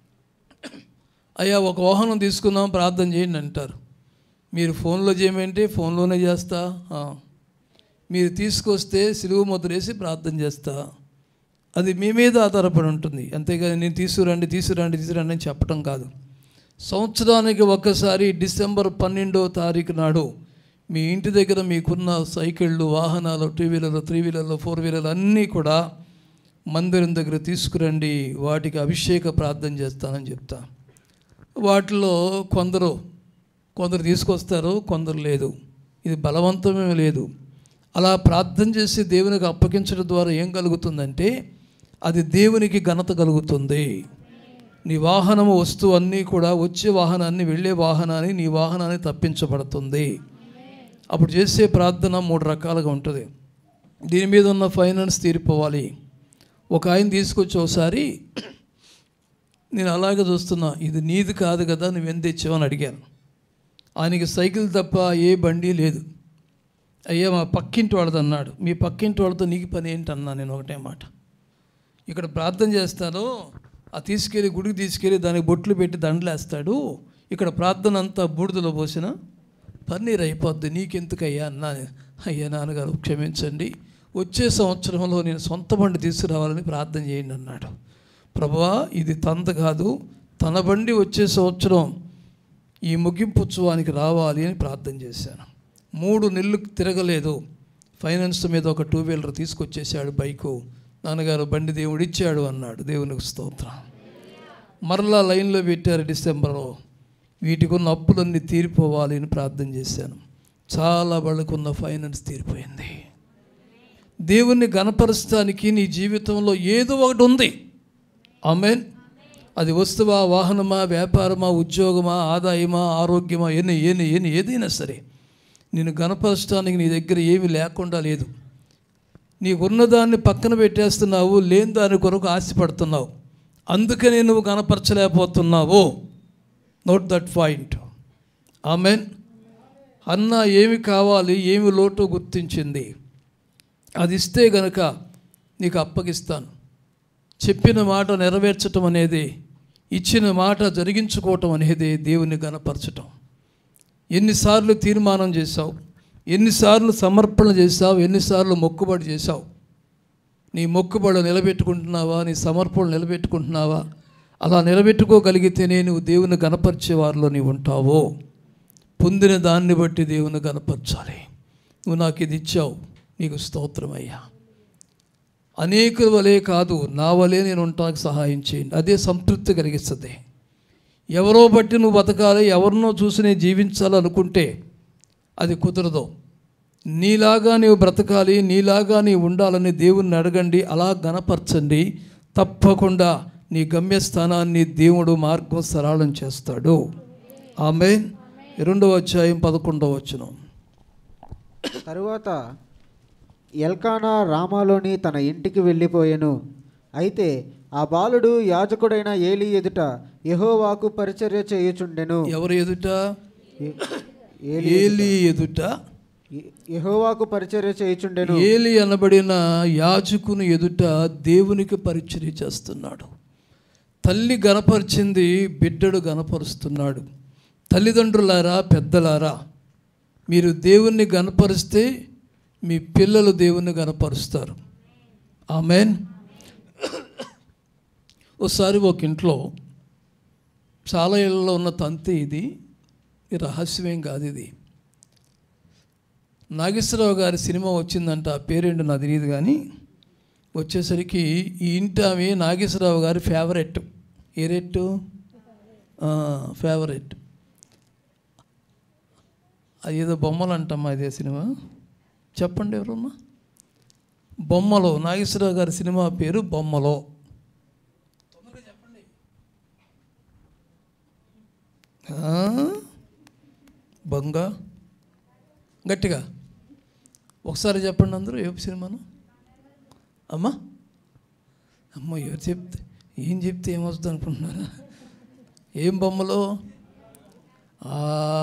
అయ్యా ఒక వాహనం తీసుకుందాం ప్రార్థన చేయండి అంటారు మీరు ఫోన్లో చేయమంటే ఫోన్లోనే చేస్తా ఆ. మీరు తీసుకొస్తే సిలువ ముద్ర వేసి ప్రార్థన చేస్తా అది మీ మీద ఆధారపడి ఉంటుంది అంతేగాని నేను తీసుకురండి తీసుకురండి తీసుకురండి అని చెప్పడం కాదు సంవత్సరానికి ఒక్కసారి డిసెంబర్ పన్నెండో తారీఖు నాడు మీ ఇంటి దగ్గర మీకున్న సైకిళ్ళు వాహనాలు టూ వీలర్లు త్రీ వీలర్లు ఫోర్ వీలర్లు అన్నీ కూడా మందిరం దగ్గర తీసుకురండి వాటికి అభిషేక ప్రార్థన చేస్తానని చెప్తా వాటిలో కొందరు కొందరు తీసుకొస్తారు కొందరు లేదు ఇది బలవంతమే లేదు అలా ప్రార్థన చేసి దేవునికి అప్పగించడం ద్వారా ఏం కలుగుతుందంటే అది దేవునికి ఘనత కలుగుతుంది నీ వాహనము వస్తువు అన్నీ కూడా వచ్చే వాహనాన్ని వెళ్ళే వాహనాన్ని నీ వాహనాన్ని తప్పించబడుతుంది అప్పుడు చేసే ప్రార్థన మూడు రకాలుగా ఉంటుంది దీని మీద ఉన్న ఫైనాన్స్ తీరిపోవాలి ఒక ఆయన తీసుకొచ్చి ఒకసారి నేను అలాగే చూస్తున్నా ఇది నీది కాదు కదా నువ్వెంత తెచ్చావని అడిగాను ఆయనకి సైకిల్ తప్ప ఏ బండి లేదు అయ్యా మా పక్కింటి వాళ్ళది అన్నాడు మీ పక్కింటి వాళ్ళతో నీకు పని ఏంటి అన్నా నేను ఒకటే మాట ఇక్కడ ప్రార్థన చేస్తాను ఆ తీసుకెళ్ళి గుడికి తీసుకెళ్ళి దానికి బొట్లు పెట్టి దండలేస్తాడు ఇక్కడ ప్రార్థన అంతా బూడిదలో పోసిన పన్నీర్ అయిపోద్ది నీకెందుకయ్యా అన్నా అయ్యా నాన్నగారు క్షమించండి వచ్చే సంవత్సరంలో నేను సొంత బండి తీసుకురావాలని ప్రార్థన చేయండి అన్నాడు ప్రభువా ఇది తంత కాదు తన బండి వచ్చే సంవత్సరం ఈ ముగింపు ఉత్సవానికి రావాలి అని ప్రార్థన చేశాను మూడు నెలలు తిరగలేదు ఫైనాన్స్ మీద ఒక టూ వీలర్ తీసుకొచ్చేసాడు బైకు నాన్నగారు బండి దేవుడు ఇచ్చాడు అన్నాడు దేవునికి స్తోత్రం మరలా లైన్లో పెట్టారు డిసెంబర్లో వీటికి ఉన్న అప్పులన్నీ తీరిపోవాలి అని ప్రార్థన చేశాను చాలా వాళ్ళకున్న ఫైనాన్స్ తీరిపోయింది దేవుణ్ణి గణపరచడానికి నీ జీవితంలో ఏదో ఒకటి ఉంది ఆమెన్ అది వస్తువా వాహనమా వ్యాపారమా ఉద్యోగమా ఆదాయమా ఆరోగ్యమా ఎన్ని ఎన్ని ఎన్ని ఏదైనా సరే నేను గణపరచడానికి నీ దగ్గర ఏమీ లేకుండా లేదు నీకున్న దాన్ని పక్కన పెట్టేస్తున్నావు లేని దాని కొరకు ఆశపడుతున్నావు అందుకనే నువ్వు గణపరచలేకపోతున్నావు నోట్ దట్ పాయింట్ ఆమెన్ అన్న ఏమి కావాలి ఏమి లోటు గుర్తించింది అది ఇస్తే గనక నీకు అప్పగిస్తాను చెప్పిన మాట నెరవేర్చటం అనేది ఇచ్చిన మాట జరిగించుకోవటం అనేది దేవుని గణపరచటం ఎన్నిసార్లు తీర్మానం చేశావు ఎన్నిసార్లు సమర్పణ చేశావు ఎన్నిసార్లు మొక్కుబడి చేశావు నీ మొక్కుబడి నిలబెట్టుకుంటున్నావా నీ సమర్పణ నిలబెట్టుకుంటున్నావా అలా నిలబెట్టుకోగలిగితేనే నువ్వు దేవుని గణపరిచే వారిలో నీవు ఉంటావో పొందిన దాన్ని బట్టి దేవుని గణపరచాలి నువ్వు నాకు ఇది ఇచ్చావు నీకు స్తోత్రమయ్యా అనేకుల వలే కాదు నా వలే నేను ఉంటానికి సహాయం చేయండి అదే సంతృప్తి కలిగిస్తుంది ఎవరో బట్టి నువ్వు బతకాలి ఎవరినో చూసి నేను జీవించాలనుకుంటే అది కుదరదు నీలాగా నీవు బ్రతకాలి నీలాగా నీవు ఉండాలని దేవుణ్ణి అడగండి అలా గణపరచండి తప్పకుండా నీ గమ్యస్థానాన్ని దేవుడు మార్గం సరళం చేస్తాడు ఆమె రెండవ అధ్యాయం పదకొండవ వచనం తరువాత ఎల్కానా రామాలోని తన ఇంటికి వెళ్ళిపోయెను అయితే ఆ బాలుడు యాజకుడైన ఏలి ఎదుట యెహోవాకు పరిచర్య చేయుచుండెను ఎవరు ఎదుట ఏ- ఏలి ఏలి ఎదుట యె- యెహోవాకు పరిచర్య చేయుచుండెను ఏలి అనబడిన యాజకుని ఎదుట దేవునికి పరిచర్య చేస్తున్నాడు తల్లి గనపరిచింది బిడ్డడు గనపరుస్తున్నాడు తల్లిదండ్రులారా పెద్దలారా మీరు దేవుణ్ణి గనపరిస్తే మీ పిల్లలు దేవుణ్ణి గనపరుస్తారు ఆమెన్ ఒకసారి ఒక ఇంట్లో చాలా ఇళ్ళలో ఉన్న తంతి ఇది ఈ రహస్యమేం కాదు ఇది నాగేశ్వరరావు గారి సినిమా వచ్చిందంట ఆ పేరేంటో నాకు తెలియదు కానీ వచ్చేసరికి ఈ ఇంటి ఆమె నాగేశ్వరరావు గారి ఫేవరెట్ ఏ రెట్టు ఫేవరెట్ అది ఏదో బొమ్మలు అంటమ్మా ఇదే సినిమా చెప్పండి ఎవరమ్మా బొమ్మలో నాగేశ్వరరావు గారి సినిమా పేరు బొమ్మలో ఆ? బొంగ గట్టిగా ఒకసారి చెప్పండి అందరూ ఏ సినిమాను అమ్మా అమ్మ ఎవరు చెప్తే ఏం చెప్తే ఏమొస్తుంది అనుకుంటున్నారా ఏం బొమ్మలో ఆ,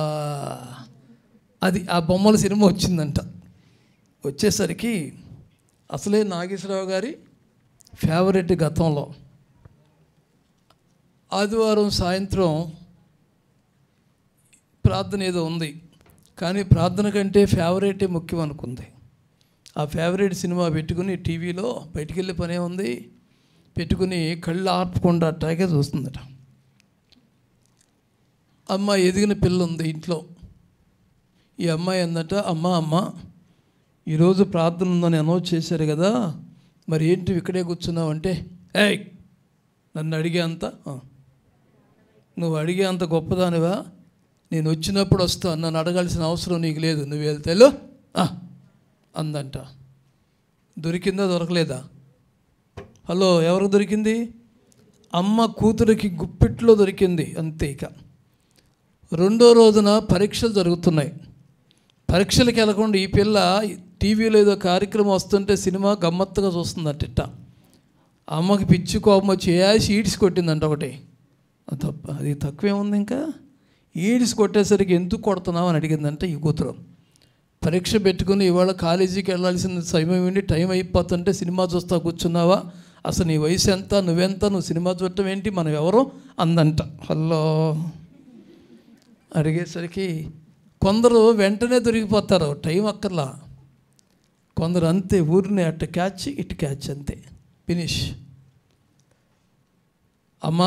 అది ఆ బొమ్మల సినిమా వచ్చిందంట వచ్చేసరికి అసలే నాగేశ్వరరావు గారి ఫేవరెట్ గతంలో ఆదివారం సాయంత్రం ప్రార్థన ఏదో ఉంది కానీ ప్రార్థన కంటే ఫేవరెటే ముఖ్యం అనుకుంది ఆ ఫేవరెట్ సినిమా పెట్టుకుని టీవీలో బయటికి వెళ్ళే పనే ఉంది పెట్టుకుని కళ్ళు ఆర్పకుండా అట్టాగే చూస్తుందట అమ్మ ఎదిగిన పిల్ల ఉంది ఇంట్లో ఈ అమ్మాయి అందట అమ్మ అమ్మ ఈరోజు ప్రార్థన ఉందని అనౌన్స్ చేశారు కదా మరి ఏంటి ఇక్కడే కూర్చున్నావు అంటే ఏయ్ నన్ను అడిగే అంత "ఆ." నువ్వు అడిగే అంత గొప్పదానివా నేను వచ్చినప్పుడు వస్తాను నన్ను అడగాల్సిన అవసరం నీకు లేదు నువ్వు వెళ్తేలో అందంట దొరికిందా దొరకలేదా హలో ఎవరికి దొరికింది అమ్మ కూతురికి గుప్పిట్లో దొరికింది అంతే ఇక రెండో రోజున పరీక్షలు జరుగుతున్నాయి పరీక్షలకు వెళ్ళకుండా ఈ పిల్ల టీవీలో ఏదో కార్యక్రమం వస్తుంటే సినిమా గమ్మత్తుగా చూస్తుందంట ఇట్ట అమ్మకి పిచ్చి కోపం వచ్చి ఏసి ఈడ్చి కొట్టిందంట ఒకటి అది తప్ప అది తక్కువేముంది ఇంకా ఈడ్చి కొట్టేసరికి ఎందుకు కొడుతున్నావు అని అడిగిందంటే ఈ కూతురు పరీక్ష పెట్టుకుని ఇవాళ కాలేజీకి వెళ్ళాల్సిన సమయం ఏంటి టైం అయిపోతుంటే సినిమా చూస్తా కూర్చున్నావా అసలు నీ వయసు ఎంత నువ్వెంత నువ్వు సినిమా చూడటం ఏంటి మనం ఎవరో అందంట హలో అడిగేసరికి కొందరు వెంటనే దొరికిపోతారు టైం అక్కర్లా కొందరు అంతే ఊరిని అటు క్యాచ్ ఇటు క్యాచ్ అంతే ఫినిష్ అమ్మా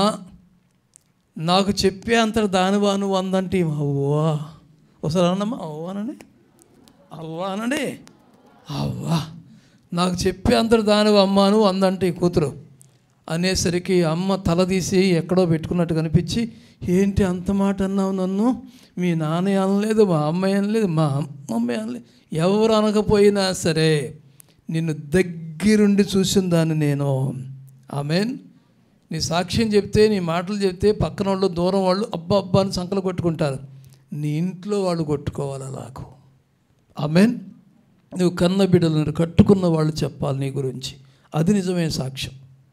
నాకు చెప్పే అంతట దానివా నువ్వు అందంటే అవ్వా ఒకసారి అన్నమ్మా అవ్వానండి అవ్వా అనండి అవ్వా నాకు చెప్పే అంతటి దానివి అమ్మా నువ్వు అందంటే ఈ కూతురు అనేసరికి అమ్మ తల తీసి ఎక్కడో పెట్టుకున్నట్టు కనిపించి ఏంటి అంత మాట అన్నావు నన్ను మీ నాన్న అనలేదు మా అమ్మాయి అనలేదు మా అమ్మాయి అనలేదు ఎవరు అనకపోయినా సరే నిన్ను దగ్గరుండి చూసిన దాన్ని నేను ఆమెన్ నీ సాక్ష్యం చెప్తే నీ మాటలు చెప్తే పక్కన వాళ్ళు దూరం వాళ్ళు అబ్బా అబ్బా అని సంకలు కొట్టుకుంటారు నీ ఇంట్లో వాళ్ళు కొట్టుకోవాలి అలాగూ ఆమెన్ నువ్వు కన్న బిడ్డలను కట్టుకున్న వాళ్ళు చెప్పాలి నీ గురించి అది నిజమైన సాక్ష్యం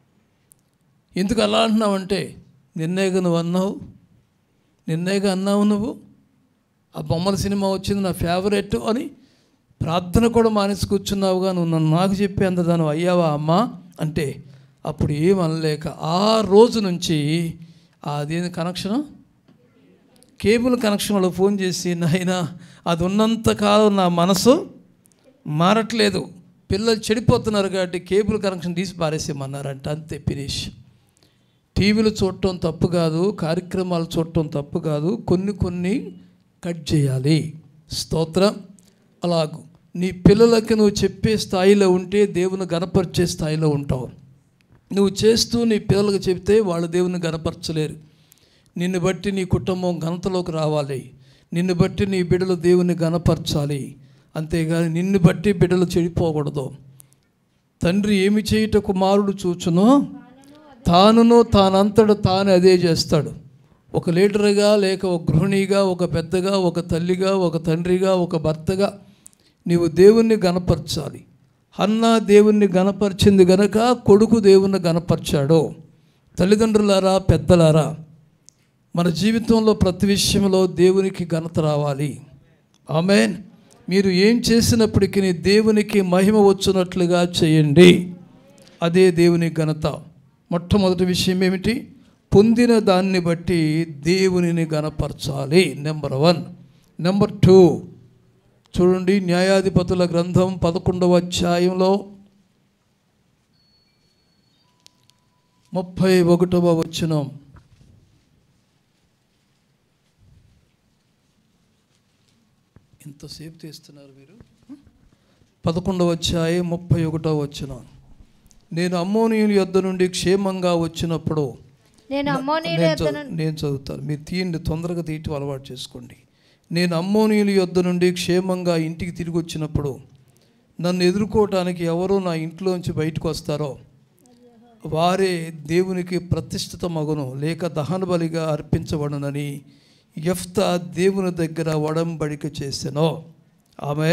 ఎందుకు అలా అంటున్నావంటే నిన్నేగా నువ్వు అన్నావు నిన్నేగా అన్నావు నువ్వు ఆ బొమ్మల సినిమా వచ్చింది నా ఫేవరెట్ అని ప్రార్థన కూడా మానేసి కూర్చున్నావుగా నువ్వు నన్ను నాకు చెప్పి అంత దాని అయ్యావా అమ్మా అంటే అప్పుడు ఏం అనలేక ఆ రోజు నుంచి అదేంది కనెక్షను కేబుల్ కనెక్షన్ వాళ్ళు ఫోన్ చేసి నాయనా అది ఉన్నంత కాలం నా మనసు మారట్లేదు పిల్లలు చెడిపోతున్నారు కాబట్టి కేబుల్ కనెక్షన్ తీసి పారేసేయమన్నారంట అంతే ఫినిష్ టీవీలు చూడటం తప్పు కాదు కార్యక్రమాలు చూడటం తప్పు కాదు కొన్ని కొన్ని కట్ చేయాలి స్తోత్రం అలాగూ నీ పిల్లలకి నువ్వు చెప్పే స్థాయిలో ఉంటే దేవుని గనపరిచే స్థాయిలో ఉంటావు నువ్వు చేస్తూ నీ పిల్లలకు చెప్తే వాళ్ళు దేవుని గనపరచలేరు నిన్ను బట్టి నీ కుటుంబం ఘనతలోకి రావాలి నిన్ను బట్టి నీ బిడ్డలు దేవుని గనపరచాలి అంతేగాని నిన్ను బట్టి బిడ్డలు చెడిపోకూడదు తండ్రి ఏమి చేయుట కుమారుడు చూచునో తానును తానంతట తాను అదే చేస్తాడు ఒక లీడర్గా లేక ఒక గృహిణిగా ఒక పెద్దగా ఒక తల్లిగా ఒక తండ్రిగా ఒక భర్తగా నీవు దేవుణ్ణి గనపరచాలి హన్నా దేవుణ్ణి గనపరిచింది గనక కొడుకు దేవుణ్ణి గనపరిచాడు తల్లిదండ్రులారా పెద్దలారా మన జీవితంలో ప్రతి విషయంలో దేవునికి ఘనత రావాలి ఆమెన్ మీరు ఏం చేసినప్పటికీ దేవునికి మహిమ వచ్చినట్లుగా చేయండి అదే దేవుని ఘనత మొట్టమొదటి విషయం ఏమిటి పొందిన దాన్ని బట్టి దేవునిని గనపరచాలి నెంబర్ వన్ నెంబర్ టూ చూడండి న్యాయాధిపతుల గ్రంథం పదకొండవ అధ్యాయంలో ముప్పై ఒకటవ వచనం ఎంతసేపు తీస్తున్నారు మీరు పదకొండవ అధ్యాయం ముప్పై ఒకటవ వచనం నేను అమ్మోనియుల యొద్ద నుండి క్షేమంగా వచ్చినప్పుడు నేను అమ్మోనీయుల నేను యొద్ద చదువు- నేను చదువుతాను మీరు తీయండి తొందరగా తీయటం అలవాటు చేసుకోండి నేను అమ్మోనీయుల యొద్ద నుండి క్షేమంగా ఇంటికి తిరిగి వచ్చినప్పుడు నన్ను ఎదుర్కోవటానికి ఎవరో నా ఇంట్లోంచి బయటకు వస్తారో వారే దేవునికి ప్రతిష్ఠిత మగును లేక దహన బలిగా అర్పించబడునని యఫ్తా దేవుని దగ్గర వడంబడిక చేసెనో ఆమె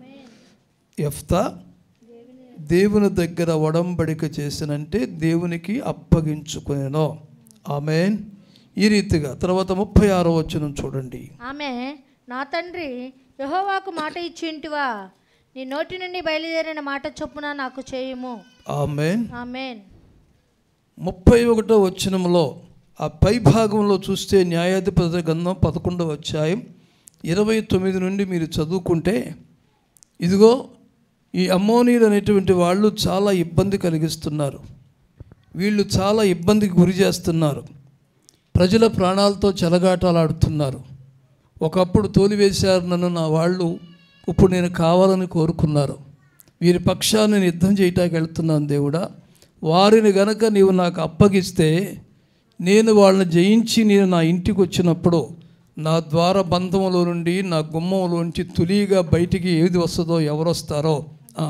యఫ్తా దేవుని దగ్గర వడంబడిక చేసినంటే దేవునికి అప్పగించుకునేనో ఆమె ఈ రీతిగా తర్వాత ముప్పై ఆరో వచనం చూడండి ఆమె నా తండ్రి యెహోవాకు మాట ఇచ్చింటివా నీ నోటి నుండి బయలుదేరిన మాట చొప్పున నాకు చేయుము ఆమెన్ ఆమెన్ ముప్పై ఒకటో వచనంలో ఆ పై భాగంలో చూస్తే న్యాయాధిపతి గంధం పదకొండవ అధ్యాయం ఇరవై తొమ్మిది నుండి మీరు చదువుకుంటే ఇదిగో ఈ అమ్మోనీలు అనేటువంటి వాళ్ళు చాలా ఇబ్బంది కలిగిస్తున్నారు వీళ్ళు చాలా ఇబ్బందికి గురి చేస్తున్నారు ప్రజల ప్రాణాలతో చెలగాటలాడుతున్నారు ఒకప్పుడు తోలివేశారు నన్ను నా వాళ్ళు ఇప్పుడు నేను కావాలని కోరుకున్నారు వీరి పక్షాన్ని నేను యుద్ధం చేయటానికి వెళ్తున్నాను దేవుడా వారిని గనక నీవు నాకు అప్పగిస్తే నేను వాళ్ళని జయించి నేను నా ఇంటికి వచ్చినప్పుడు నా ద్వార బంధంలో నుండి నా గుమ్మంలోంచి తులిగా బయటికి ఏది వస్తుందో ఎవరు వస్తారో ఆ,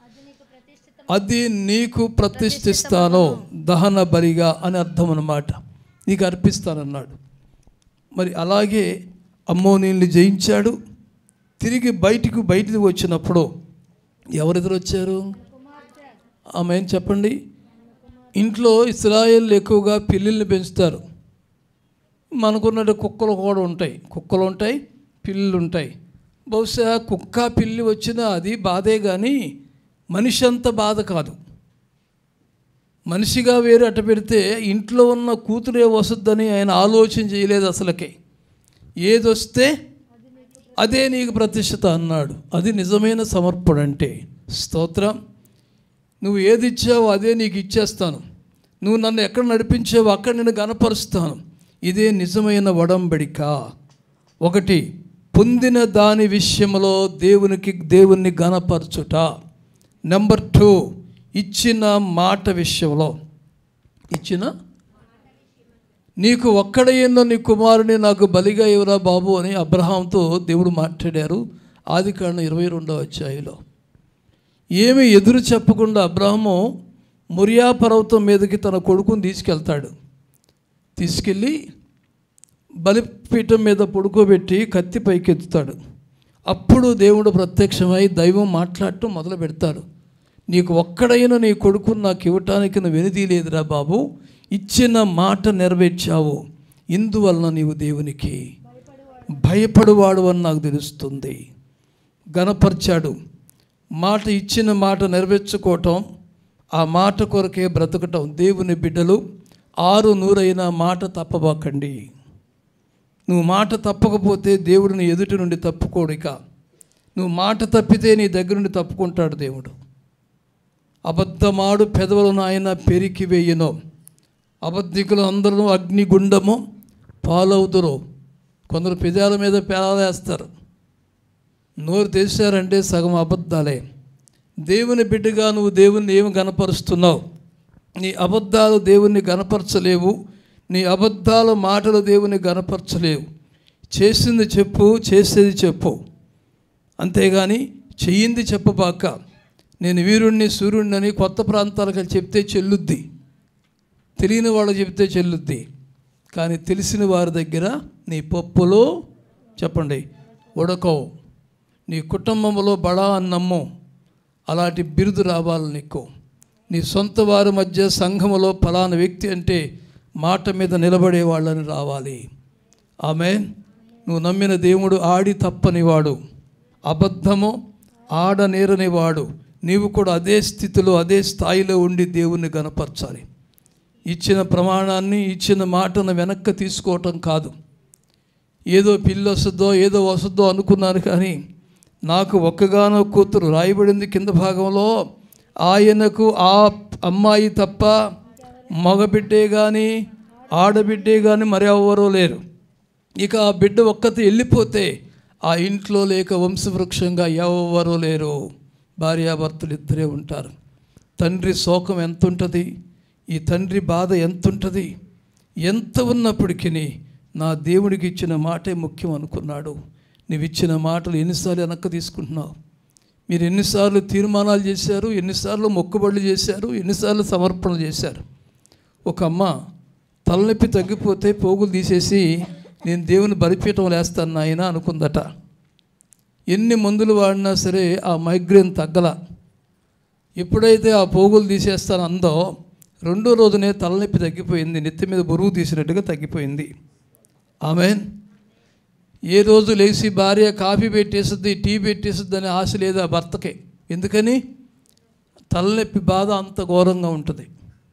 అది నీకు ప్రతిష్ఠిస్తాను దహన బలిగా అని అర్థం అన్నమాట నీకు అర్పిస్తానన్నాడు మరి అలాగే అమ్మోనీల్ని జయించాడు తిరిగి బయటికి బయటికి వచ్చినప్పుడు ఎవరెదురు వచ్చారు ఆమె ఏం చెప్పండి ఇంట్లో ఇస్రాయేల్ ఎక్కువగా పిల్లిల్ని పెంచుతారు మనకున్నట్టు కుక్కలు కూడా ఉంటాయి కుక్కలు ఉంటాయి పిల్లులు ఉంటాయి బహుశా కుక్క పిల్లి వచ్చినా అది బాధే కానీ మనిషి అంత బాధ కాదు మనిషిగా వేరు అట్ట పెడితే ఇంట్లో ఉన్న కూతురే వస్తుందని ఆయన ఆలోచన చేయలేదు అసలకే ఏదొస్తే అదే నీకు ప్రతిష్ఠత అన్నాడు అది నిజమైన సమర్పణ అంటే స్తోత్రం నువ్వు ఏది ఇచ్చావో అదే నీకు ఇచ్చేస్తాను నువ్వు నన్ను ఎక్కడ నడిపించావో అక్కడ నేను గనపరుస్తాను ఇదే నిజమైన వడంబడిక ఒకటి పొందిన దాని విషయంలో దేవునికి దేవుణ్ణి గనపరచుట నెంబర్ టూ ఇచ్చిన మాట విషయంలో ఇచ్చిన నీకు ఒక్కడైన నీ కుమారుని నాకు బలిగా ఇవ్వరా బాబు అని అబ్రహాంతో దేవుడు మాట్లాడారు ఆది కాండం ఇరవై రెండవ అధ్యాయంలో ఏమి ఎదురు చెప్పకుండా అబ్రహము మురియా పర్వతం మీదకి తన కొడుకుని తీసుకెళ్తాడు తీసుకెళ్ళి బలిపీఠం మీద పడుకోబెట్టి కత్తి పైకెత్తుతాడు అప్పుడు దేవుడు ప్రత్యక్షమై దైవం మాట్లాడటం మొదలు పెడతాడు నీకు ఒక్కడైన నీ కొడుకుని నాకు ఇవ్వటానికి నువ్వు వెనుదీ లేదురా బాబు ఇచ్చిన మాట నెరవేర్చావు ఇందువలన నీవు దేవునికి భయపడువాడు అని నాకు తెలుస్తుంది గనపరిచాడు మాట ఇచ్చిన మాట నెరవేర్చుకోవటం ఆ మాట కొరకే బ్రతకటం దేవుని బిడ్డలు ఆరు నూరైన మాట తప్పబాకండి నువ్వు మాట తప్పకపోతే దేవుడిని ఎదుటి నుండి తప్పుకోడు ఇక నువ్వు మాట తప్పితే నీ దగ్గర నుండి తప్పుకుంటాడు దేవుడు అబద్ధమాడు పెదవులను ఆయన పెరికి వేయను అబద్ధికులు అందరూ అగ్నిగుండము పాలవుదురు కొందరు పెదాల మీద పేలాలేస్తారు నోరు తెరిచారంటే సగం అబద్ధాలే దేవుని బిడ్డగా నువ్వు దేవుణ్ణి ఏమి గనపరుస్తున్నావు నీ అబద్ధాలు దేవుణ్ణి గనపరచలేవు నీ అబద్ధాల మాటలు దేవుని గనపరచలేవు చేసింది చెప్పు చేసేది చెప్పు అంతేగాని చెయ్యింది చెప్పబాక నేను వీరుణ్ణి సూర్యుడిని కొత్త ప్రాంతాలకు వెళ్ళి చెప్తే చెల్లుద్ది తెలియని వాళ్ళు చెప్తే చెల్లుద్ది కానీ తెలిసిన వారి దగ్గర నీ పప్పులో చెప్పండి ఉడకవు నీ కుటుంబంలో బడా అన్నమ్ము అలాంటి బిరుదు రావాలి నీకు నీ సొంత వారి మధ్య సంఘములో ఫలానా వ్యక్తి అంటే మాట మీద నిలబడే వాళ్ళని రావాలి ఆమె నువ్వు నమ్మిన దేవుడు ఆడి తప్పనివాడు అబద్ధము ఆడనేరనివాడు నీవు కూడా అదే స్థితిలో అదే స్థాయిలో ఉండి దేవుణ్ణి గనపరచాలి ఇచ్చిన ప్రమాణాన్ని ఇచ్చిన మాటను వెనక్కి తీసుకోవటం కాదు ఏదో పిల్లి వస్తుందో ఏదో వస్తుందో అనుకున్నాను కానీ నాకు ఒక్కగానో కూతురు రాయబడింది కింద భాగంలో ఆయనకు ఆ అమ్మాయి తప్ప మగబిడ్డే కానీ ఆడబిడ్డే కానీ మరి ఎవ్వరూ లేరు ఇక ఆ బిడ్డ ఒక్కతి వెళ్ళిపోతే ఆ ఇంట్లో లేక వంశవృక్షంగా ఎవ్వరూ లేరు భార్యాభర్తలు ఇద్దరే ఉంటారు తండ్రి శోకం ఎంత ఉంటుంది ఈ తండ్రి బాధ ఎంత ఉంటుంది ఎంత ఉన్నప్పటికీ నా దేవుడికి ఇచ్చిన మాటే ముఖ్యం అనుకున్నాడు నువ్వు ఇచ్చిన మాటలు ఎన్నిసార్లు వెనక్కి తీసుకుంటున్నావు మీరు ఎన్నిసార్లు తీర్మానాలు చేశారు ఎన్నిసార్లు మొక్కుబడులు చేశారు ఎన్నిసార్లు సమర్పణలు చేశారు ఒక అమ్మ తలనొప్పి తగ్గిపోతే పోగులు తీసేసి నేను దేవుని బలిపీఠం లేస్తాను నాయన అనుకుందట ఎన్ని మందులు వాడినా సరే ఆ మైగ్రేన్ తగ్గల ఎప్పుడైతే ఆ పోగులు తీసేస్తాను అందో రెండో రోజునే తలనొప్పి తగ్గిపోయింది నెత్తి మీద బరువు తీసినట్టుగా తగ్గిపోయింది ఆమె ఏ రోజు లేచి భార్య కాఫీ పెట్టేస్తుంది టీ పెట్టేస్తుంది అనే ఆశ లేదు ఆ భర్తకే ఎందుకని తలనొప్పి బాధ అంత ఘోరంగా ఉంటుంది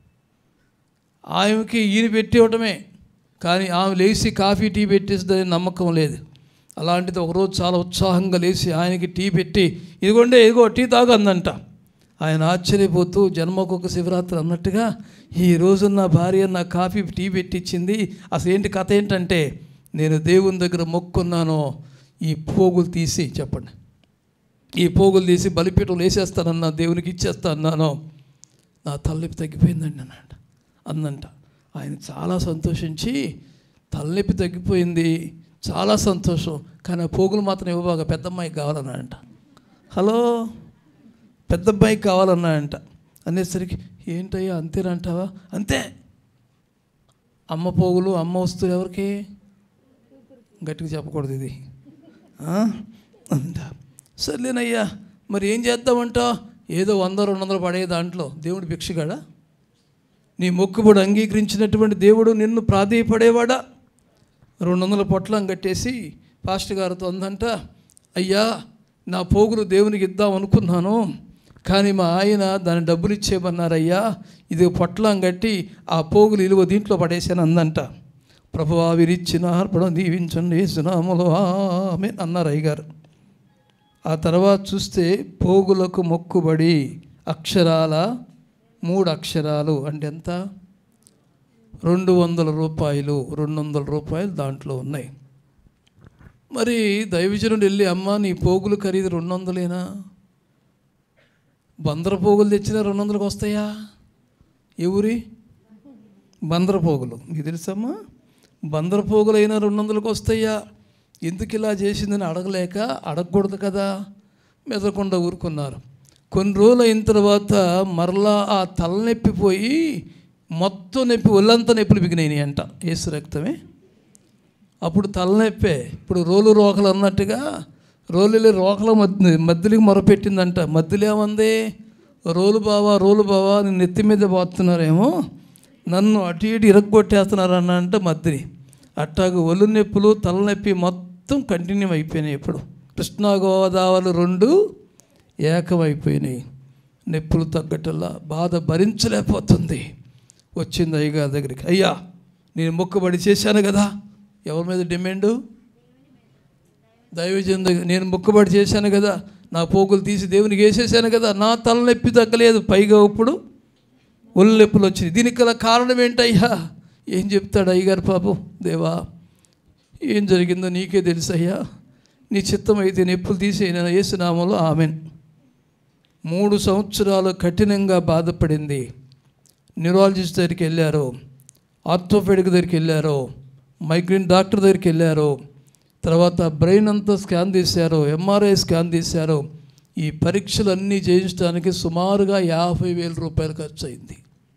ఆమెకి ఈయన పెట్టివ్వటమే కానీ ఆమె లేచి కాఫీ టీ పెట్టేస్తుందని నమ్మకం లేదు అలాంటిది ఒకరోజు చాలా ఉత్సాహంగా లేచి ఆయనకి టీ పెట్టి ఇదిగోండే ఇదిగో టీ తాగందంట ఆయన ఆశ్చర్యపోతూ జన్మకొక శివరాత్రి అన్నట్టుగా ఈ రోజు నా భార్య నా కాఫీ టీ పెట్టించింది అసలు ఏంటి కథ ఏంటంటే నేను దేవుని దగ్గర మొక్కున్నాను ఈ పోగులు తీసి చెప్పండి ఈ పోగులు తీసి బలిపీఠం వేసేస్తానన్నా దేవునికి ఇచ్చేస్తాను నా తలనొప్పి తగ్గిపోయిందండి అన్నాడు అందంట ఆయన చాలా సంతోషించి తలనొప్పి తగ్గిపోయింది చాలా సంతోషం కానీ ఆ పోగులు మాత్రం ఇవ్వబాగా పెద్ద అమ్మాయికి కావాలన్నాడంట హలో పెద్ద అబ్బాయికి కావాలన్నాడంట అనేసరికి ఏంటయ్యా అంతేనంటావా అంతే అమ్మ పోగులు అమ్మ వస్తువులు ఎవరికి గట్టిగా చెప్పకూడదు ఇది ఆ? అంట సర్లేనయ్యా మరి ఏం చేద్దామంటావు ఏదో వంద రెండు వందలు పడే దాంట్లో దేవుడు భిక్షగాడా నీ మొక్కుబడి అంగీకరించినటువంటి దేవుడు నిన్ను ప్రాధేయపడేవాడా రెండు వందల పొట్లం కట్టేసి పాస్టర్ గారితో అందంట అయ్యా నా పోగులు దేవునికి ఇద్దాం అనుకున్నాను కానీ మా ఆయన దాని డబ్బులు ఇచ్చేయమన్నారయ్యా ఇది పొట్లం కట్టి ఆ పోగులు ఇలువ దీంట్లో పడేసాను అందంట ప్రభువా వీరిచ్చిన అర్పణం దీవించండి సునాములు ఆమె అన్నారు అయ్యగారు ఆ తర్వాత చూస్తే పోగులకు మొక్కుబడి అక్షరాల మూడు అక్షరాలు అంటే ఎంత రెండు వందల రూపాయలు రెండు వందల రూపాయలు దాంట్లో ఉన్నాయి మరి దైవజనుడు వెళ్ళి అమ్మ నీ పోగులు ఖరీదు రెండు వందలేనా బందర పోగులు తెచ్చినా రెండు వందలకు వస్తాయా ఎవరి బందర పోగులు మీకు తెలుసమ్మా బందర పోగులు అయినా రెండు వందలకు వస్తాయా ఎందుకు ఇలా చేసిందని అడగలేక అడగకూడదు కదా మెదకుండా ఊరుకున్నారు కొన్ని రోజులు అయిన తర్వాత మరలా ఆ తలనొప్పి పోయి మొత్తం నొప్పి ఒళ్ళంతా నొప్పులు బిగినాయి అంట ఏసు రక్తమే అప్పుడు తలనొప్పే ఇప్పుడు రోలు రోకలు అన్నట్టుగా రోలు రోకల మధ్య మధ్యలోకి మొరపెట్టిందంట మధ్యలో ఏమంది రోలు బావా రోలు బావా నేను నెత్తి మీద పోతున్నారేమో నన్ను అటు ఇటు ఇరగొట్టేస్తున్నారు అన్న అంటే మధ్యని అట్టాగు ఒళ్ళు నొప్పులు తలనొప్పి మొత్తం కంటిన్యూ అయిపోయినాయి ఇప్పుడు కృష్ణా గోదావరి రెండు ఏకమైపోయినాయి నొప్పులు తగ్గటల్లా బాధ భరించలేకపోతుంది వచ్చింది అయ్యగారి దగ్గరికి అయ్యా నేను మొక్కుబడి చేశాను కదా ఎవరి మీద డిమాండు దైవజన్ దగ్గర నేను మొక్కుబడి చేశాను కదా నా పోగులు తీసి దేవునికి వేసేసాను కదా నా తలనొప్పి తగ్గలేదు పైగా ఇప్పుడు ఒళ్ళు నొప్పులు వచ్చింది దీనికి గల కారణం ఏంటయ్యా ఏం చెప్తాడు అయ్యగారు పాపం దేవా ఏం జరిగిందో నీకే తెలుసయ్యా నీ చిత్తం అయితే నొప్పులు తీసి నేను వేసినామలో ఆమెన్ మూడు సంవత్సరాలు కఠినంగా బాధపడింది న్యూరాలజిస్ట్ దగ్గరికి వెళ్ళారు ఆర్థోపెడిక్ దగ్గరికి వెళ్ళారు మైగ్రేన్ డాక్టర్ దగ్గరికి వెళ్ళారు తర్వాత బ్రెయిన్ అంతా స్కాన్ తీశారు ఎంఆర్ఐ స్కాన్ తీశారు ఈ పరీక్షలన్నీ చేయించడానికి సుమారుగా యాభై వేల రూపాయలు ఖర్చు అయింది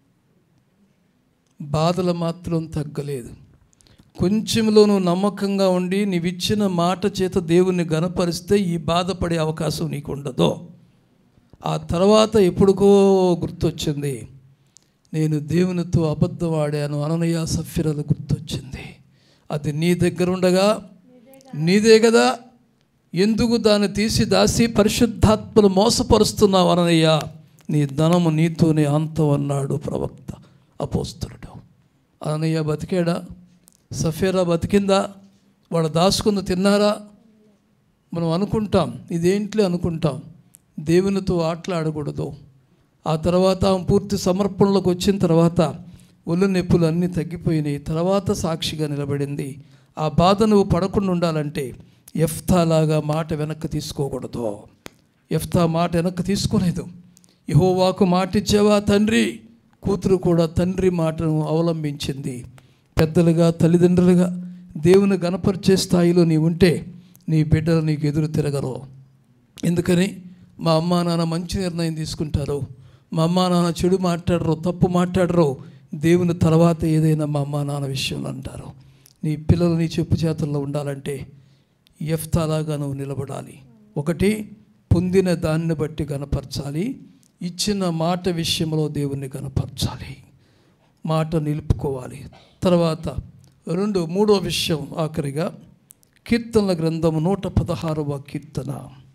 బాధలు మాత్రం తగ్గలేదు కొంచెంలో నువ్వు నమ్మకంగా ఉండి నీవిచ్చిన మాట చేత దేవుణ్ణి గనపరిస్తే ఈ బాధపడే అవకాశం నీకు ఉండదు ఆ తర్వాత ఎప్పుడుకో గుర్తొచ్చింది నేను దేవునితో అబద్ధం ఆడాను అననయ సఫ్యరలు గుర్తొచ్చింది అది నీ దగ్గర ఉండగా నీదే కదా ఎందుకు దాన్ని తీసి దాసి పరిశుద్ధాత్మను మోసపరుస్తున్నావు అననయ్య నీ ధనము నీతోనే అంతం అన్నాడు ప్రవక్త అపోస్తులుడు అననయ్య బతికాడా సఫేరా బతికిందా వాడు దాచుకుంది తిన్నారా మనం అనుకుంటాం ఇదేంట్లే అనుకుంటాం దేవునితో ఆటలాడకూడదు ఆ తర్వాత ఆమె పూర్తి సమర్పణలోకి వచ్చిన తర్వాత ఒళ్ళు నొప్పులు అన్నీ తగ్గిపోయినాయి తర్వాత సాక్షిగా నిలబడింది ఆ బాధ నువ్వు పడకుండా ఉండాలంటే ఎఫ్తాలాగా మాట వెనక్కి తీసుకోకూడదు ఎఫ్తా మాట వెనక్కి తీసుకోలేదు యహోవాకు మాట ఇచ్చావా తండ్రి కూతురు కూడా తండ్రి మాటను అవలంబించింది పెద్దలుగా తల్లిదండ్రులుగా దేవుని గణపరిచే స్థాయిలో నీ ఉంటే నీ బిడ్డలు నీకు ఎదురు తిరగరు ఎందుకని మా అమ్మా నాన్న మంచి నిర్ణయం తీసుకుంటారు మా అమ్మా నాన్న చెడు మాట్లాడరు తప్పు మాట్లాడరు దేవుని తర్వాత ఏదైనా మా అమ్మా నాన్న విషయంలో అంటారు నీ పిల్లలు నీ చెప్పు చేతుల్లో ఉండాలంటే ఎఫ్తాలాగా నువ్వు నిలబడాలి ఒకటి పొందిన దాన్ని బట్టి కనపరచాలి ఇచ్చిన మాట విషయంలో దేవుణ్ణి కనపరచాలి మాట నిలుపుకోవాలి తర్వాత రెండు మూడో విషయం ఆఖరిగా కీర్తనల గ్రంథము నూట పదహారవ కీర్తన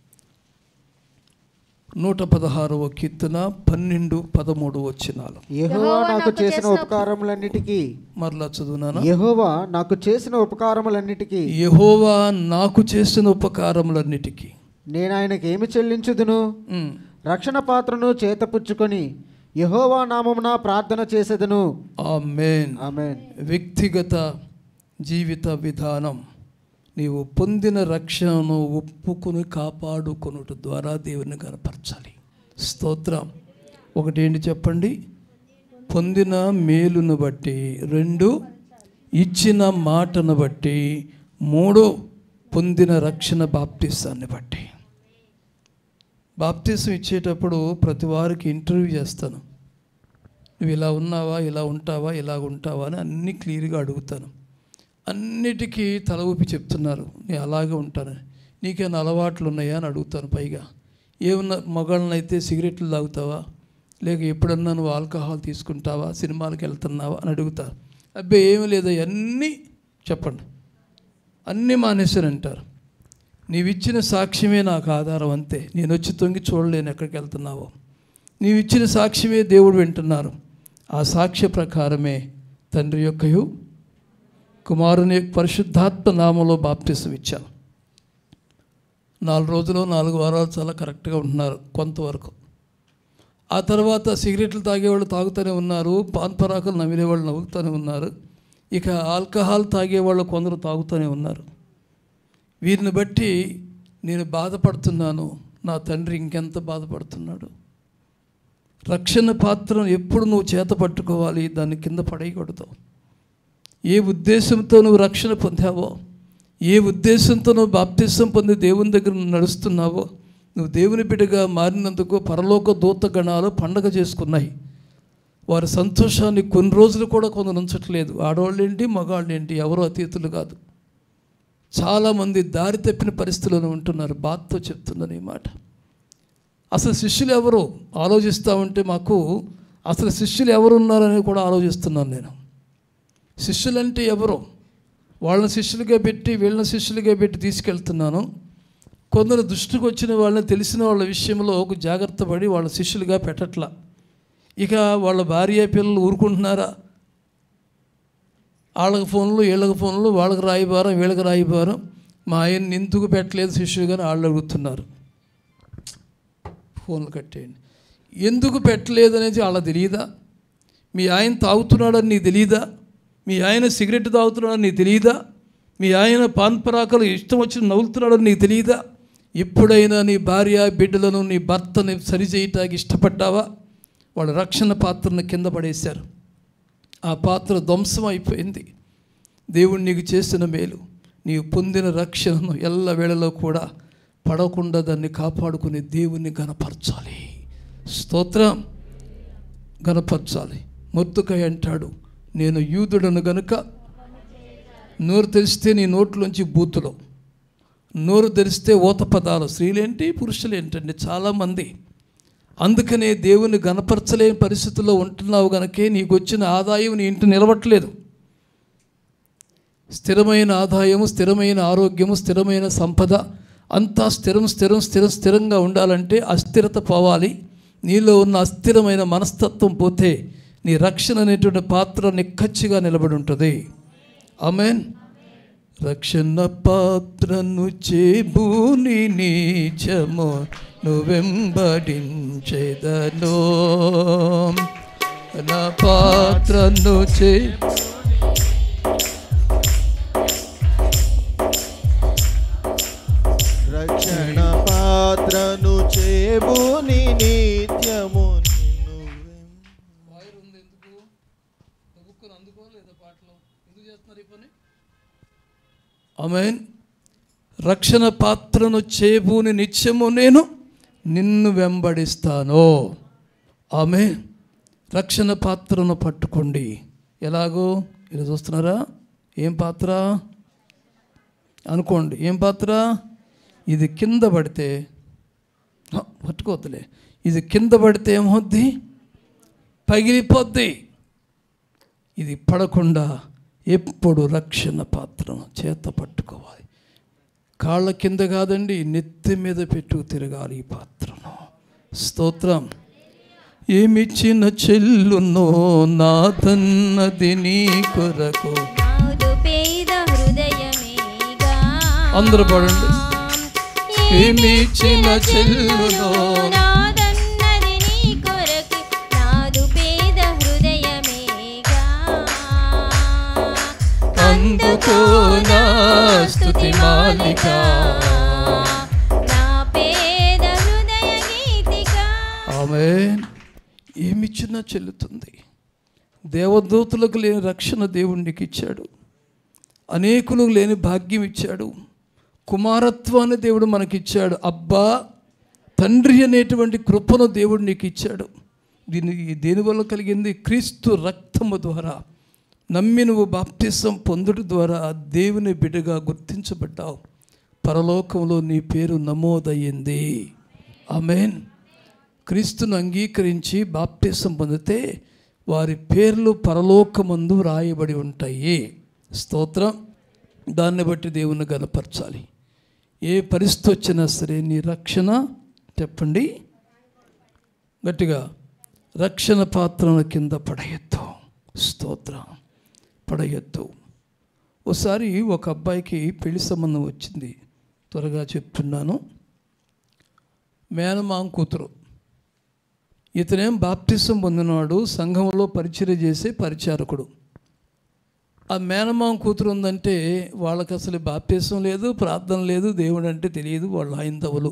నూట పదహారవ కీర్తన పన్నెండు పదమూడు వచ్చినాలు యెహోవా నాకు చేసిన ఉపకారములన్నిటికీ మరలా చదువునానా యెహోవా నాకు చేసిన ఉపకారములన్నిటికీ యహోవా నాకు చేసిన ఉపకారములన్నిటికీ నేను ఆయనకి ఏమి చెల్లించుదును ఉమ్, రక్షణ పాత్రను చేతపుచ్చుకొని యెహోవా నామమున ప్రార్థన చేసేదను ఆమేన్ ఆమెన్ వ్యక్తిగత జీవిత విధానం నీవు పొందిన రక్షణను ఒప్పుకొని కాపాడుకొనుట ద్వారా దేవుని కనపరచాలి స్తోత్రం ఒకటి ఏంటి చెప్పండి పొందిన మేలును బట్టి రెండు ఇచ్చిన మాటను బట్టి మూడు పొందిన రక్షణ బాప్టిస్తాన్ని బట్టి బాప్తిసం ఇచ్చేటప్పుడు ప్రతి వారికి ఇంటర్వ్యూ చేస్తాను నువ్వు ఇలా ఉన్నావా ఇలా ఉంటావా ఇలా ఉంటావా అని అన్నీ క్లియర్గా అడుగుతాను అన్నిటికీ తల ఊపి చెప్తున్నారు నేను అలాగే ఉంటాను నీకేమైనా అలవాట్లు ఉన్నాయా అని అడుగుతాను పైగా ఏమన్నా మగాళ్ళని అయితే సిగరెట్లు తాగుతావా లేక ఎప్పుడన్నా నువ్వు ఆల్కహాల్ తీసుకుంటావా సినిమాలకు వెళ్తున్నావా అని అడుగుతారు అబ్బాయి ఏమీ లేదు అన్నీ చెప్పండి అన్నీ మానేశారు అంటారు నీవిచ్చిన సాక్ష్యమే నాకు ఆధారం అంతే నేను వచ్చి తొంగి చూడలేను ఎక్కడికి వెళ్తున్నావో నీవిచ్చిన సాక్ష్యమే దేవుడు వింటున్నారు ఆ సాక్ష్య ప్రకారమే తండ్రి యొక్కయు కుమారుని యొక్క పరిశుద్ధాత్మ నామంలో బాప్తిసం ఇచ్చాను నాలుగు రోజులు నాలుగు వారాలు చాలా కరెక్ట్గా ఉంటున్నారు కొంతవరకు ఆ తర్వాత సిగరెట్లు తాగేవాళ్ళు తాగుతూనే ఉన్నారు పాన్ పరాకులు నమిలేవాళ్ళు నవ్వుతూనే ఉన్నారు ఇక ఆల్కహాల్ తాగేవాళ్ళు కొందరు తాగుతూనే ఉన్నారు వీరిని బట్టి నేను బాధపడుతున్నాను నా తండ్రి ఇంకెంత బాధపడుతున్నాడు రక్షణ పాత్రను ఎప్పుడు నువ్వు చేత పట్టుకోవాలి దాన్ని కింద పడేయకూడదు ఏ ఉద్దేశంతో నువ్వు రక్షణ పొందావో ఏ ఉద్దేశంతో నువ్వు బాప్తిసం పొంది దేవుని దగ్గర నడుస్తున్నావో నువ్వు దేవుని బిడ్డగా మారినందుకు పరలోక దూత గణాలు పండగ చేసుకున్నాయి వారి సంతోషాన్ని కొన్ని రోజులు కూడా కొందరు ఉంచట్లేదు ఆడవాళ్ళేంటి మగాళ్ళేంటి ఎవరో అతీతులు కాదు చాలామంది దారి తప్పిన పరిస్థితుల్లో ఉంటున్నారు బాధతో చెప్తున్నాను ఈ మాట అసలు శిష్యులు ఎవరు ఆలోచిస్తూ ఉంటే మాకు అసలు శిష్యులు ఎవరు ఉన్నారని కూడా ఆలోచిస్తున్నాను నేను శిష్యులంటే ఎవరు వాళ్ళని శిష్యులుగా పెట్టి వీళ్ళని శిష్యులుగా పెట్టి తీసుకెళ్తున్నాను కొందరు దృష్టికి వచ్చిన వాళ్ళని తెలిసిన వాళ్ళ విషయంలో ఒక జాగ్రత్త పడి వాళ్ళ శిష్యులుగా పెట్టట్లా ఇక వాళ్ళ భార్య పిల్లలు ఊరుకుంటున్నారా వాళ్ళకి ఫోన్లు వీళ్ళకి ఫోన్లు వాళ్ళకి రాయిబారం వీళ్ళకి రాయిబారం మా ఆయన్ని ఎందుకు పెట్టలేదు శిష్యుగా వాళ్ళు అడుగుతున్నారు ఫోన్లు కట్టేయండి ఎందుకు పెట్టలేదు అనేది వాళ్ళకి తెలియదా మీ ఆయన తాగుతున్నాడని నీకు తెలియదా మీ ఆయన సిగరెట్ తాగుతున్నాడని నీకు తెలియదా మీ ఆయన పాన్ పరాకలు ఇష్టం వచ్చి నవ్వుతున్నాడని నీకు తెలియదా ఎప్పుడైనా నీ భార్య బిడ్డలను నీ భర్తని సరిచేయటానికి ఇష్టపడ్డావా వాళ్ళ రక్షణ పాత్రను కింద పడేశారు ఆ పాత్ర ధ్వంసం అయిపోయింది దేవుడు నీకు చేసిన మేలు నీవు పొందిన రక్షణను ఎల్ల వేళలో కూడా పడకుండా దాన్ని కాపాడుకుని దేవుణ్ణి గనపరచాలి స్తోత్రం గనపరచాలి మొత్తుకై అంటాడు నేను యూదుడను గనుక నోరు తెరిస్తే నీ నోట్లోంచి బూతులు నోరు తెరిస్తే ఓత పదాలు స్త్రీలేంటి పురుషులేంటండి చాలామంది అందుకనే దేవుని గనపరచలేని పరిస్థితుల్లో ఉంటున్నావు గనకే నీకు వచ్చిన ఆదాయం నీ ఇంటి నిలవట్లేదు స్థిరమైన ఆదాయము స్థిరమైన ఆరోగ్యము స్థిరమైన సంపద అంతా స్థిరం స్థిరం స్థిరం స్థిరంగా ఉండాలంటే అస్థిరత పోవాలి నీలో ఉన్న అస్థిరమైన మనస్తత్వం పోతే నీ రక్షణ అనేటువంటి పాత్ర నిక్కచ్చిగా నిలబడి ఉంటుంది ఆమెన్ రక్షణ పాత్రను చేబూని నీచము నువ్వెంబడించెదను నా పాత్రను చే రక్షణ పాత్రను చేబుని నిత్యము నిన్ను వైర్ ఉంది ఎందుకు గబుక్కుని అందుకో లేదా పాటలో ఎందుకు చేస్తున్నారు ఈ పని ఆమెన్ రక్షణ పాత్రను చేబూని నిత్యము నేను నిన్ను వెంబడిస్తాను ఆమె రక్షణ పాత్రను పట్టుకోండి ఎలాగో ఇలా చూస్తున్నారా ఏం పాత్ర అనుకోండి ఏం పాత్ర ఇది కింద పడితే హ, పట్టుకోవద్దులే ఇది కింద పడితే ఏమవుద్ది పగిలిపోద్ది ఇది పడకుండా ఎప్పుడు రక్షణ పాత్రను చేత పట్టుకోవాలి కాళ్ళ కింద కాదండి నెత్తి మీద పెట్టు తిరగాలి ఈ పాత్రను స్తోత్రం ఏమిచ్చిన చెల్లునో నాదన్నది నీ కొరకు నాదు పేద హృదయమేగా అందరూ పాడండి ఏమిచ్చిన చెల్లునో నాదన్నది నీ కొరకు నాదు పేద హృదయమేగా అందుకో నా స్తుతి మాలిక నా పేద హృదయ గీతిగా ఆమె ఏమిచ్చినా చెల్లుతుంది దేవదూతలకు లేని రక్షణ దేవునికి ఇచ్చాడు అనేకులకు లేని భాగ్యం ఇచ్చాడు కుమారత్వాన్ని దేవుడు మనకిచ్చాడు అబ్బా తండ్రి అనేటువంటి కృపను దేవుడు నీకు ఇచ్చాడు దీని దేనివల్ల కలిగింది క్రీస్తు రక్తము ద్వారా నమ్మి నువ్వు బాప్తిసం పొందుట ద్వారా దేవుని బిడ్డగా గుర్తించబడ్డావు పరలోకంలో నీ పేరు నమోదయ్యింది ఆమెన్ క్రీస్తును అంగీకరించి బాప్తిసం పొందితే వారి పేర్లు పరలోకమందు రాయబడి ఉంటాయి స్తోత్రం దాన్ని బట్టి దేవుని గనపరచాలి ఏ పరిస్థితి వచ్చినా సరే నీ రక్షణ చెప్పండి గట్టిగా రక్షణ పాత్రను కింద పడేయొద్దు స్తోత్రం పడేయొద్దు ఒకసారి ఒక అబ్బాయికి పెళ్లి సంబంధం వచ్చింది త్వరగా చెప్తున్నాను మేనమామ కూతురు ఇతనేం బాప్టిసం పొందినవాడు సంఘంలో పరిచయం చేసే పరిచారకుడు ఆ మేనమామ కూతురు ఉందంటే వాళ్ళకి అసలు బాప్టిసం లేదు ప్రార్థన లేదు దేవుడు అంటే తెలియదు వాళ్ళు హైందవులు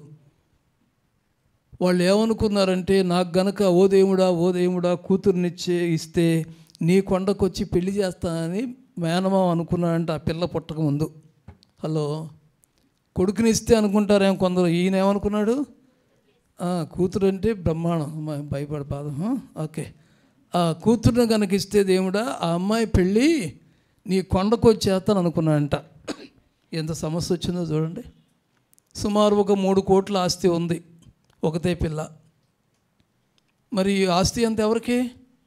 వాళ్ళు ఏమనుకున్నారంటే నాకు గనక ఓ దేవుడా ఓ దేవుడా కూతురునిచ్చే ఇస్తే నీ కొండకొచ్చి పెళ్లి చేస్తానని మేనమామ అనుకున్నాడంటే ఆ పిల్ల పుట్టక ముందు హలో కొడుకునిస్తే అనుకుంటారేమో కొందరు ఈయన ఏమనుకున్నాడు ఆ, కూతురు అంటే బ్రహ్మాండం అమ్మాయి భయపడ బాధ ఆ, ఓకే ఆ కూతురుని కనుక ఇస్తే దేవుడా ఆ అమ్మాయి పెళ్ళి నీ కొండకు వచ్చేస్తాను అనుకున్నాడంట ఎంత సమస్య వచ్చిందో చూడండి సుమారు ఒక మూడు కోట్ల ఆస్తి ఉంది ఒకతే పిల్ల మరి ఈ ఆస్తి అంత ఎవరికి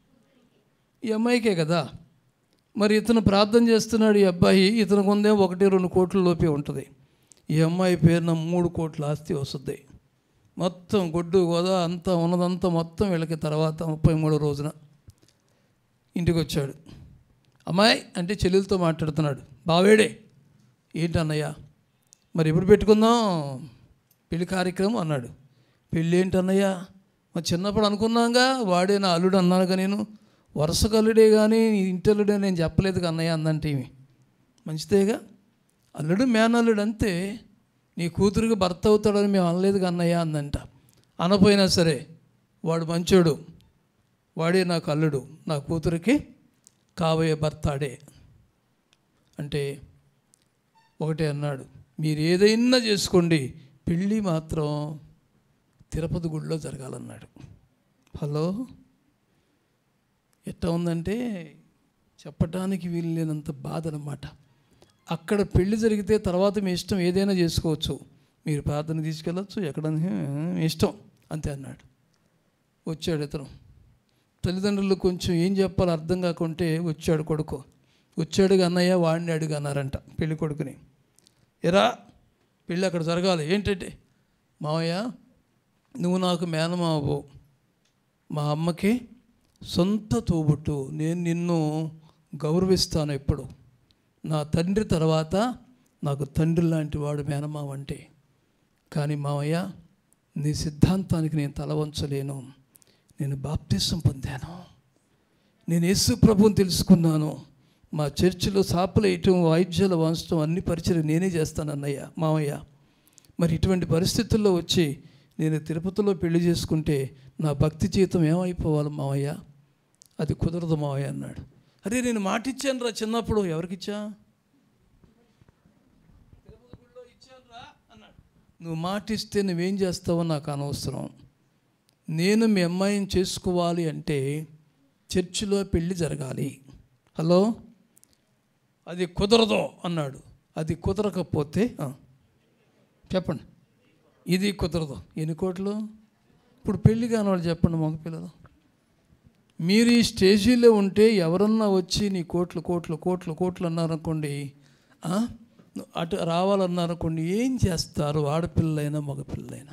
ఈ అమ్మాయికే కదా మరి ఇతను ప్రార్థన చేస్తున్నాడు ఈ అబ్బాయి ఇతనికి ఉందే ఒకటి రెండు కోట్ల లోపే ఉంటుంది ఈ అమ్మాయి పేరున మూడు కోట్ల ఆస్తి వస్తుంది మొత్తం గొడ్డు గోదా అంతా ఉన్నదంతా మొత్తం వీళ్ళకి తర్వాత ముప్పై మూడో రోజున ఇంటికి వచ్చాడు అమ్మాయి అంటే చెల్లెలతో మాట్లాడుతున్నాడు బావేడే ఏంటన్నయ్య మరి ఎప్పుడు పెట్టుకుందాం పెళ్లి కార్యక్రమం అన్నాడు పెళ్ళి ఏంటన్నయ్య మరి చిన్నప్పుడు అనుకున్నాగా వాడే నా అల్లుడు అన్నానుగా నేను వరుస కల్లుడే కానీ ఇంటల్లుడే నేను చెప్పలేదు అన్నయ్య అందంటే ఈమె. మంచిదేగా అల్లుడు మేనల్లుడు అంతే నీ కూతురికి భర్త అవుతాడని మేము అనలేదు అన్నయ్య అందంట అనపోయినా సరే వాడు మంచోడు వాడే నాకు అల్లుడు నా కూతురికి కాబోయే భర్తాడే అంటే ఒకటే అన్నాడు మీరు ఏదైనా చేసుకోండి పెళ్ళి మాత్రం తిరుపతి గుడిలో జరగాలన్నాడు హలో ఎట్లా ఉందంటే చెప్పడానికి వీలు లేనంత బాధ అనమాట అక్కడ పెళ్లి జరిగితే తర్వాత మీ ఇష్టం ఏదైనా చేసుకోవచ్చు మీరు ప్రార్థన తీసుకెళ్ళచ్చు ఎక్కడ మీ ఇష్టం అంతే అన్నాడు వచ్చాడు ఇతను తల్లిదండ్రులు కొంచెం ఏం చెప్పాలో అర్థం కాకుంటే వచ్చాడు కొడుకు వచ్చాడు అన్నయ్య వాడిని అడుగు అన్నారంట పెళ్లి కొడుకుని ఎరా పెళ్ళి అక్కడ జరగాలి ఏంటంటే మావయ్య నువ్వు నాకు మేనమావు మా అమ్మకి సొంత తోబుట్టు నేను నిన్ను గౌరవిస్తాను ఎప్పుడు నా తండ్రి తర్వాత నాకు తండ్రి లాంటి వాడు మేనమావ అంటే కానీ మావయ్య నీ సిద్ధాంతానికి నేను తల వంచలేను నేను బాప్తిసం పొందాను నేను యేసు ప్రభుని తెలుసుకున్నాను మా చర్చిలో సాపలేయటం వాయిద్యాలు వాంచడం అన్ని పరిచయం నేనే చేస్తాను అన్నయ్య మావయ్య మరి ఇటువంటి పరిస్థితుల్లో వచ్చి నేను తిరుపతిలో పెళ్లి చేసుకుంటే నా భక్తి జీవితం ఏమైపోవాలి మావయ్య అది కుదరదు మావయ్య అన్నాడు అరే నేను మాట ఇచ్చాను రా చిన్నప్పుడు ఎవరికిచ్చా నువ్వు మాట ఇస్తే నువ్వేం చేస్తావో నాకు అనవసరం నేను మీ అమ్మాయిని చేసుకోవాలి అంటే చర్చిలో పెళ్ళి జరగాలి హలో అది కుదరదు అన్నాడు అది కుదరకపోతే ఆ, చెప్పండి ఇది కుదరదు ఎన్ని కోట్లు ఇప్పుడు పెళ్లి కాని వాళ్ళు చెప్పండి మగ పిల్లలు మీరు ఈ స్టేజీలో ఉంటే ఎవరన్నా వచ్చి నీ కోట్లు కోట్లు కోట్లు కోట్లు అన్నారనుకోండి ఆ? అటు రావాలన్నారనుకోండి ఏం చేస్తారు ఆడపిల్లైనా మగపిల్లైనా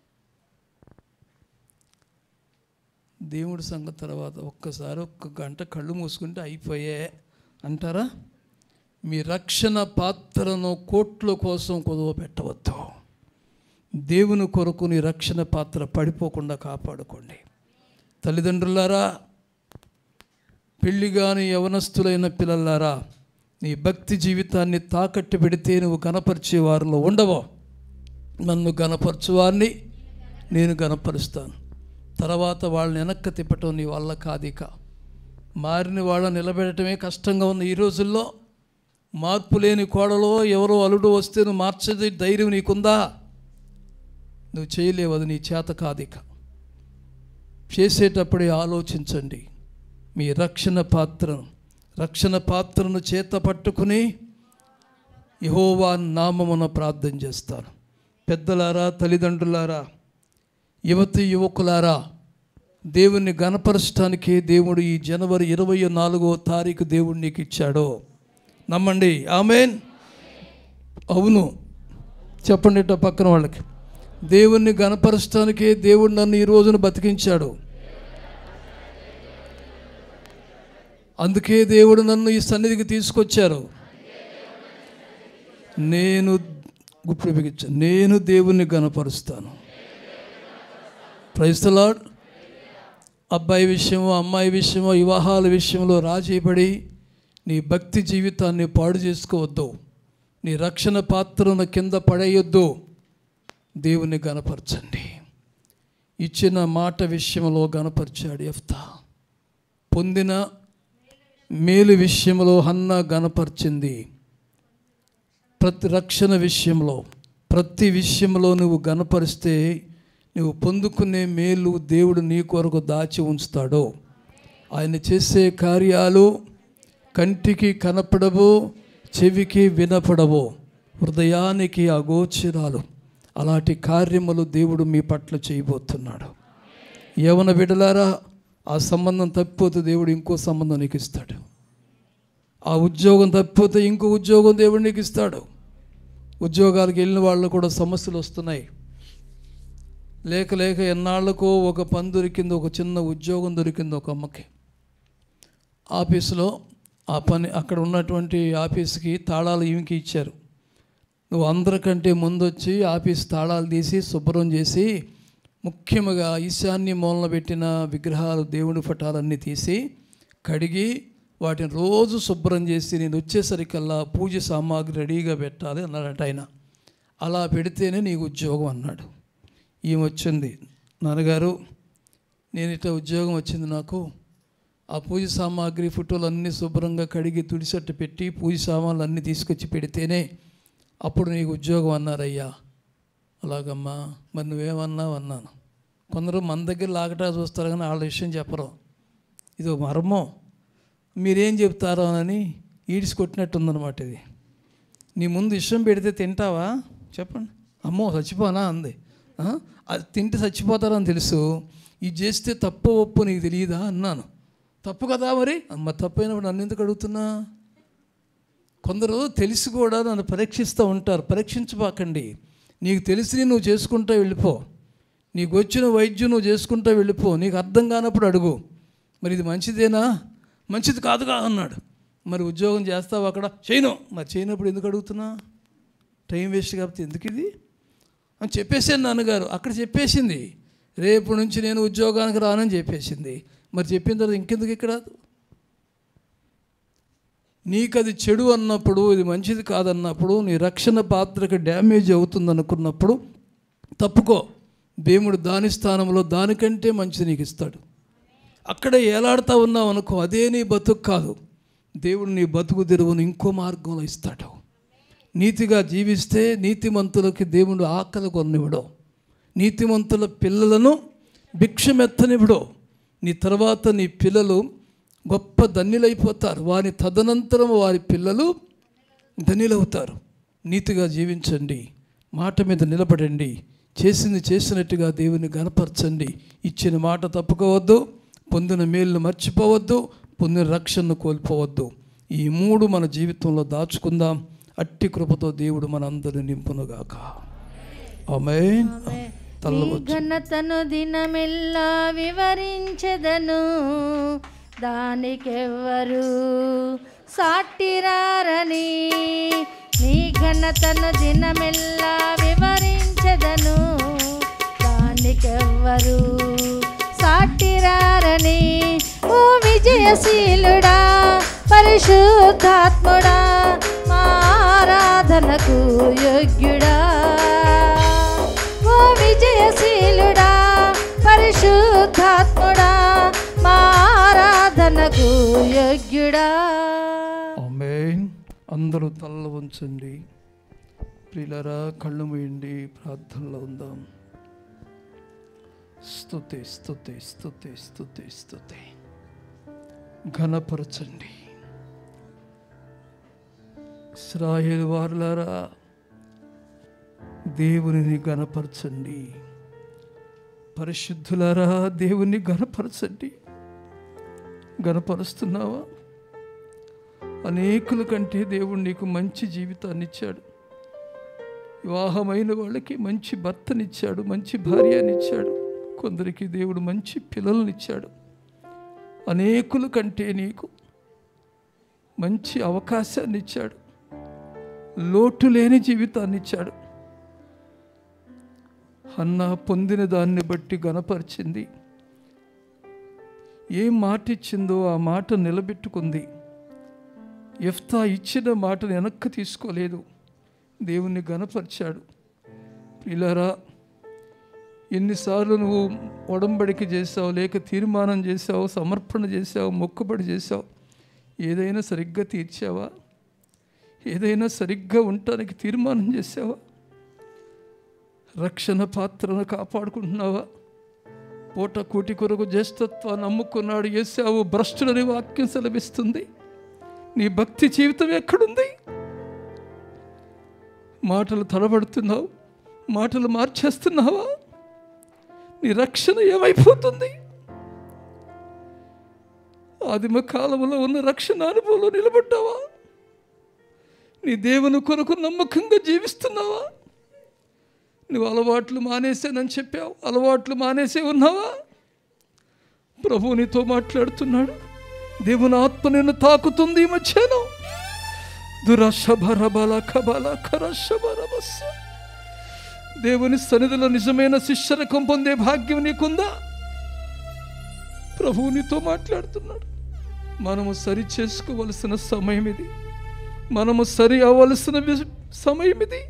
దేవుడి సంగతి తర్వాత ఒక్కసారి ఒక్క గంట కళ్ళు మూసుకుంటే అయిపోయే అంటారా మీ రక్షణ పాత్రను కోట్ల కోసం కుదవ పెట్టవద్దు దేవుని కొరకు నీ రక్షణ పాత్ర పడిపోకుండా కాపాడుకోండి తల్లిదండ్రులారా పెళ్లి కాని యవనస్తులైన పిల్లలారా నీ భక్తి జీవితాన్ని తాకట్టు పెడితే నువ్వు గనపరిచే వారిలో ఉండవు నన్ను గనపరచువారిని నేను గనపరుస్తాను తర్వాత వాళ్ళని వెనక్కి తిప్పటం నీ వల్ల కాదిక మారిన వాళ్ళని నిలబెట్టడమే కష్టంగా ఉంది ఈ రోజుల్లో మార్పు లేని కోడలో ఎవరో అల్లుడు వస్తే నువ్వు మార్చేది ధైర్యం నీకుందా నువ్వు చేయలేవు అది నీ చేత కాదిక చేసేటప్పుడే ఆలోచించండి మీ రక్షణ పాత్రను రక్షణ పాత్రను చేత పట్టుకుని యహోవా నామమున ప్రార్థన చేస్తాను పెద్దలారా తల్లిదండ్రులారా యువతి యువకులారా దేవుణ్ణి గణపరచడానికి దేవుడు ఈ జనవరి ఇరవై నాలుగో తారీఖు దేవుడు నీకు ఇచ్చాడో నమ్మండి ఆమెన్ అవును చెప్పండి ఇట్ట పక్కన వాళ్ళకి దేవుణ్ణి గణపరచడానికే దేవుడు నన్ను ఈ రోజున బతికించాడు అందుకే దేవుడు నన్ను ఈ సన్నిధికి తీసుకొచ్చారు నేను గుప్పుడు బిగించాను నేను దేవుణ్ణి గణపరుస్తాను ప్రైస్తలాడ్ అబ్బాయి విషయమో అమ్మాయి విషయమో వివాహాల విషయంలో రాజీపడి నీ భక్తి జీవితాన్ని పాడు చేసుకోవద్దు నీ రక్షణ పాత్రను కింద పడేయొద్దు దేవుని గనపరచండి ఇచ్చిన మాట విషయంలో గనపరిచాడు ఎఫ్తా పొందిన మేలు విషయంలో హన్న గనపరిచింది ప్రతి రక్షణ విషయంలో ప్రతి విషయంలో నువ్వు గనపరిస్తే నువ్వు పొందుకునే మేలు దేవుడు నీ కొరకు దాచి ఉంచుతాడు ఆయన చేసే కార్యాలు కంటికి కనపడవు చెవికి వినపడవు హృదయానికి అగోచరాలు అలాంటి కార్యములు దేవుడు మీ పట్ల చేయబోతున్నాడు యవన బిడలారా ఆ సంబంధం తప్పిపోతే దేవుడు ఇంకో సంబంధం నీకు ఇస్తాడు ఆ ఉద్యోగం తప్పిపోతే ఇంకో ఉద్యోగం దేవుడు నీకు ఇస్తాడు ఉద్యోగాలకు వెళ్ళిన వాళ్ళు కూడా సమస్యలు వస్తున్నాయి లేక లేక ఎన్నాళ్ళకో ఒక పని దొరికింది ఒక చిన్న ఉద్యోగం దొరికింది ఒక అమ్మకి ఆఫీసులో ఆ పని అక్కడ ఉన్నటువంటి ఆఫీస్కి తాళాలు ఈమెకి ఇచ్చారు నువ్వు అందరికంటే ముందు వచ్చి ఆఫీస్ తాళాలు తీసి శుభ్రం చేసి ముఖ్యంగా ఈశాన్య మూలన పెట్టిన విగ్రహాలు దేవుడి పటాలన్నీ తీసి కడిగి వాటిని రోజు శుభ్రం చేసి నేను వచ్చేసరికల్లా పూజ సామాగ్రి రెడీగా పెట్టాలి అన్నాడట ఆయన అలా పెడితేనే నీకు ఉద్యోగం అన్నాడు ఈమె వచ్చింది నాన్నగారు నేను ఇట్లా ఉద్యోగం వచ్చింది నాకు ఆ పూజ సామాగ్రి ఫోటోలు అన్నీ శుభ్రంగా కడిగి తుడిసట్టు పెట్టి పూజ సామాన్లు అన్నీ తీసుకొచ్చి పెడితేనే అప్పుడు నీకు ఉద్యోగం అన్నారయ్యా అలాగమ్మా మరి నువ్వేమన్నావు అన్నాను కొందరు మన దగ్గర లాగటా చూస్తారు కానీ వాళ్ళ విషయం చెప్పరు ఇది ఒక మర్మం మీరేం చెప్తారో అని ఈడ్చి కొట్టినట్టుందన్నమాట ఇది నీ ముందు ఇష్టం పెడితే తింటావా చెప్పండి అమ్మో చచ్చిపోనా అంది ఆ? అది తింటే చచ్చిపోతారని తెలుసు ఇది చేస్తే తప్పు ఒప్పు నీకు తెలియదా అన్నాను తప్పు కదా మరి అమ్మ తప్పు అయినప్పుడు నన్ను ఎందుకు అడుగుతున్నా కొందరు తెలిసి కూడా నన్ను పరీక్షిస్తూ ఉంటారు పరీక్షించబాకండి నీకు తెలిసి నువ్వు చేసుకుంటూ వెళ్ళిపో నీకు వచ్చిన వైద్యం నువ్వు చేసుకుంటూ వెళ్ళిపో నీకు అర్థం కానప్పుడు అడుగు మరి ఇది మంచిదేనా మంచిది కాదుగా అన్నాడు మరి ఉద్యోగం చేస్తావు అక్కడ చేయను మరి చేయనప్పుడు ఎందుకు అడుగుతున్నా టైం వేస్ట్ కాబట్టి ఎందుకు ఇది అని చెప్పేసాను నాన్నగారు అక్కడ చెప్పేసింది రేపు నుంచి నేను ఉద్యోగానికి రానని చెప్పేసింది మరి చెప్పిన తర్వాత ఇంకెందుకు ఇక్కడ నీకు అది చెడు అన్నప్పుడు ఇది మంచిది కాదన్నప్పుడు నీ రక్షణ పాత్రకు డ్యామేజ్ అవుతుంది అనుకున్నప్పుడు తప్పుకో దేవుడు దాని స్థానంలో దానికంటే మంచిది నీకు ఇస్తాడు అక్కడే ఏలాడుతూ ఉన్నావు అనుకో అదే నీ బతుకు కాదు దేవుడు నీ బతుకు తెరువును ఇంకో మార్గంలో ఇస్తాడు నీతిగా జీవిస్తే నీతిమంతులకి దేవుడు ఆకలి కొనివ్వడం నీతిమంతుల పిల్లలను భిక్షమెత్తనివ్వడం నీ తర్వాత నీ పిల్లలు గొప్ప ధన్యులైపోతారు వారి తదనంతరం వారి పిల్లలు ధన్యులవుతారు నీతిగా జీవించండి మాట మీద నిలబడండి చేసింది చేసినట్టుగా దేవుని గనపరచండి ఇచ్చిన మాట తప్పుకోవద్దు పొందిన మేలును మర్చిపోవద్దు పొందిన రక్షణను కోల్పోవద్దు ఈ మూడు మన జీవితంలో దాచుకుందాం అట్టి కృపతో దేవుడు మనందరిని నింపునుగాక ఆమె తల్ల నీ ఘనతను దినమెల్లా వివరించెదను దానికెవ్వరు సాటిరారని నీ ఘనతను దినమెల్లా వివరించెదను దానికెవ్వరు సాటిరారని ఓ విజయశీలుడా పరిశుద్ధాత్ముడా మా ఆరాధనకు యోగ్యుడా ఓ విజయశీలుడా పరిశుద్ధాత్ముడా మా ఆరాధనకు యోగ్యుడా ఆమె అందరూ తల్ల ఉంచండి ప్రియులరా కళ్ళు మూయండి ప్రార్థనలో ఉందాం స్తుతి స్తుతి స్తుతి స్తుతి స్తుతి ఘనపరచండి ఇస్రాయేల్ వారులారా దేవునిని గణపరచండి పరిశుద్ధులారా దేవుని గణపరచండి గణపరుస్తున్నావా అనేకుల కంటే దేవుడు నీకు మంచి జీవితాన్ని ఇచ్చాడు వివాహమైన వాళ్ళకి మంచి భర్తనిచ్చాడు మంచి భార్యనిచ్చాడు కొందరికి దేవుడు మంచి పిల్లలనిచ్చాడు అనేకుల కంటే నీకు మంచి అవకాశాన్ని ఇచ్చాడు లోటు లేని జీవితాన్ని ఇచ్చాడు అన్న పొందిన దాన్ని బట్టి గనపరిచింది ఏ మాట ఇచ్చిందో ఆ మాట నిలబెట్టుకుంది ఎఫ్తా ఇచ్చిన మాటను వెనక్కి తీసుకోలేదు దేవుణ్ణి గనపరిచాడు పిల్లరా ఎన్నిసార్లు నువ్వు ఒడంబడిక చేసావు లేక తీర్మానం చేసావు సమర్పణ చేసావు మొక్కుబడి చేసావు ఏదైనా సరిగ్గా తీర్చావా ఏదైనా సరిగ్గా ఉండటానికి తీర్మానం చేసావా రక్షణ పాత్రను కాపాడుకుంటున్నావా పూట కూటి కొరకు జ్యేష్ఠత్వాన్ని నమ్ముకున్నాడు ఏసావు భ్రష్టులని వాక్యం సెలవిస్తుంది నీ భక్తి జీవితం ఎక్కడుంది మాటలు తడబడుతున్నావు మాటలు మార్చేస్తున్నావా నీ రక్షణ ఏమైపోతుంది ఆదిమ కాలంలో ఉన్న రక్షణ అనుభవంలో నిలబడ్డావా నీ దేవుని కొరకు నమ్మకంగా జీవిస్తున్నావా నువ్వు అలవాట్లు మానేసానని చెప్పావు అలవాట్లు మానేసే ఉన్నావా ప్రభు నీతో మాట్లాడుతున్నాడు దేవుని ఆత్మ నిన్ను తాకుతుంది ఈ మధ్యాహ్నం దురశబరబల కబల కరశబరబస్స దేవుని సన్నిధిలో నిజమైన శిష్యరకం పొందే భాగ్యం నీకుందా ప్రభువు నీతో మాట్లాడుతున్నాడు మనము సరి చేసుకోవలసిన సమయం ఇది మనము సరి అవ్వలసిన వి- సమయం ఇది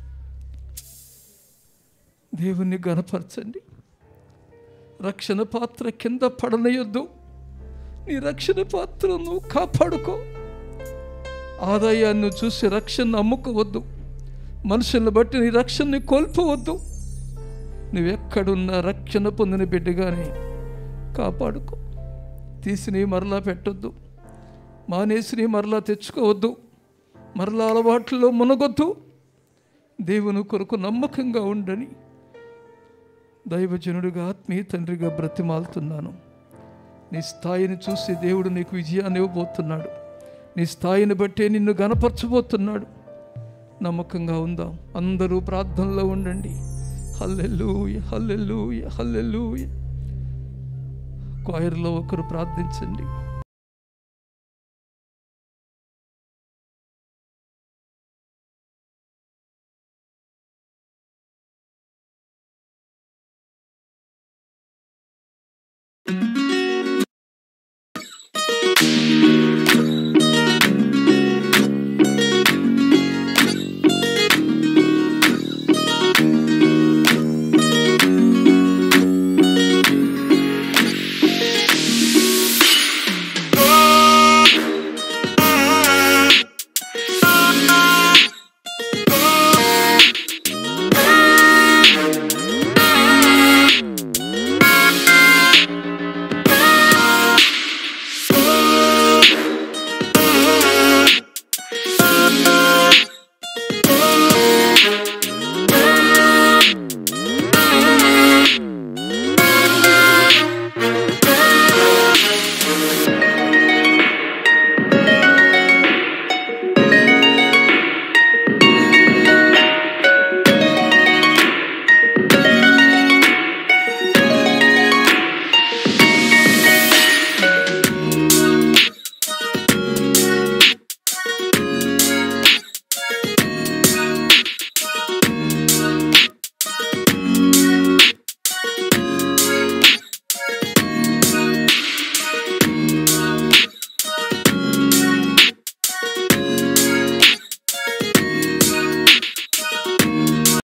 దేవుణ్ణి గనపరచండి రక్షణ పాత్ర కింద పడనయొద్దు నీ రక్షణ పాత్రను కాపాడుకో ఆదాయాన్ని చూసి రక్షణ అమ్ముకోవద్దు మనుషులను బట్టి నీ రక్షణని కోల్పోవద్దు నువ్వెక్కడున్నా రక్షణ పొందిన బిడ్డగానే కాపాడుకో తీసిని మరలా పెట్టొద్దు మానేసిని మరలా తెచ్చుకోవద్దు మరలా అలవాట్లలో మునగొద్దు దేవుని కొరకు నమ్మకంగా ఉండని దైవజనుడిగా ఆత్మీయ తండ్రిగా బ్రతిమాలుతున్నాను నీ స్థాయిని చూసి దేవుడు నీకు విజయాన్ని ఇవ్వబోతున్నాడు నీ స్థాయిని బట్టే నిన్ను గనపరచబోతున్నాడు నమ్మకంగా ఉందాం అందరూ ప్రార్థనలో ఉండండి హల్లెలూయ హల్లెలూయ హల్లెలూయ క్వైర్లో ఒకరు ప్రార్థించండి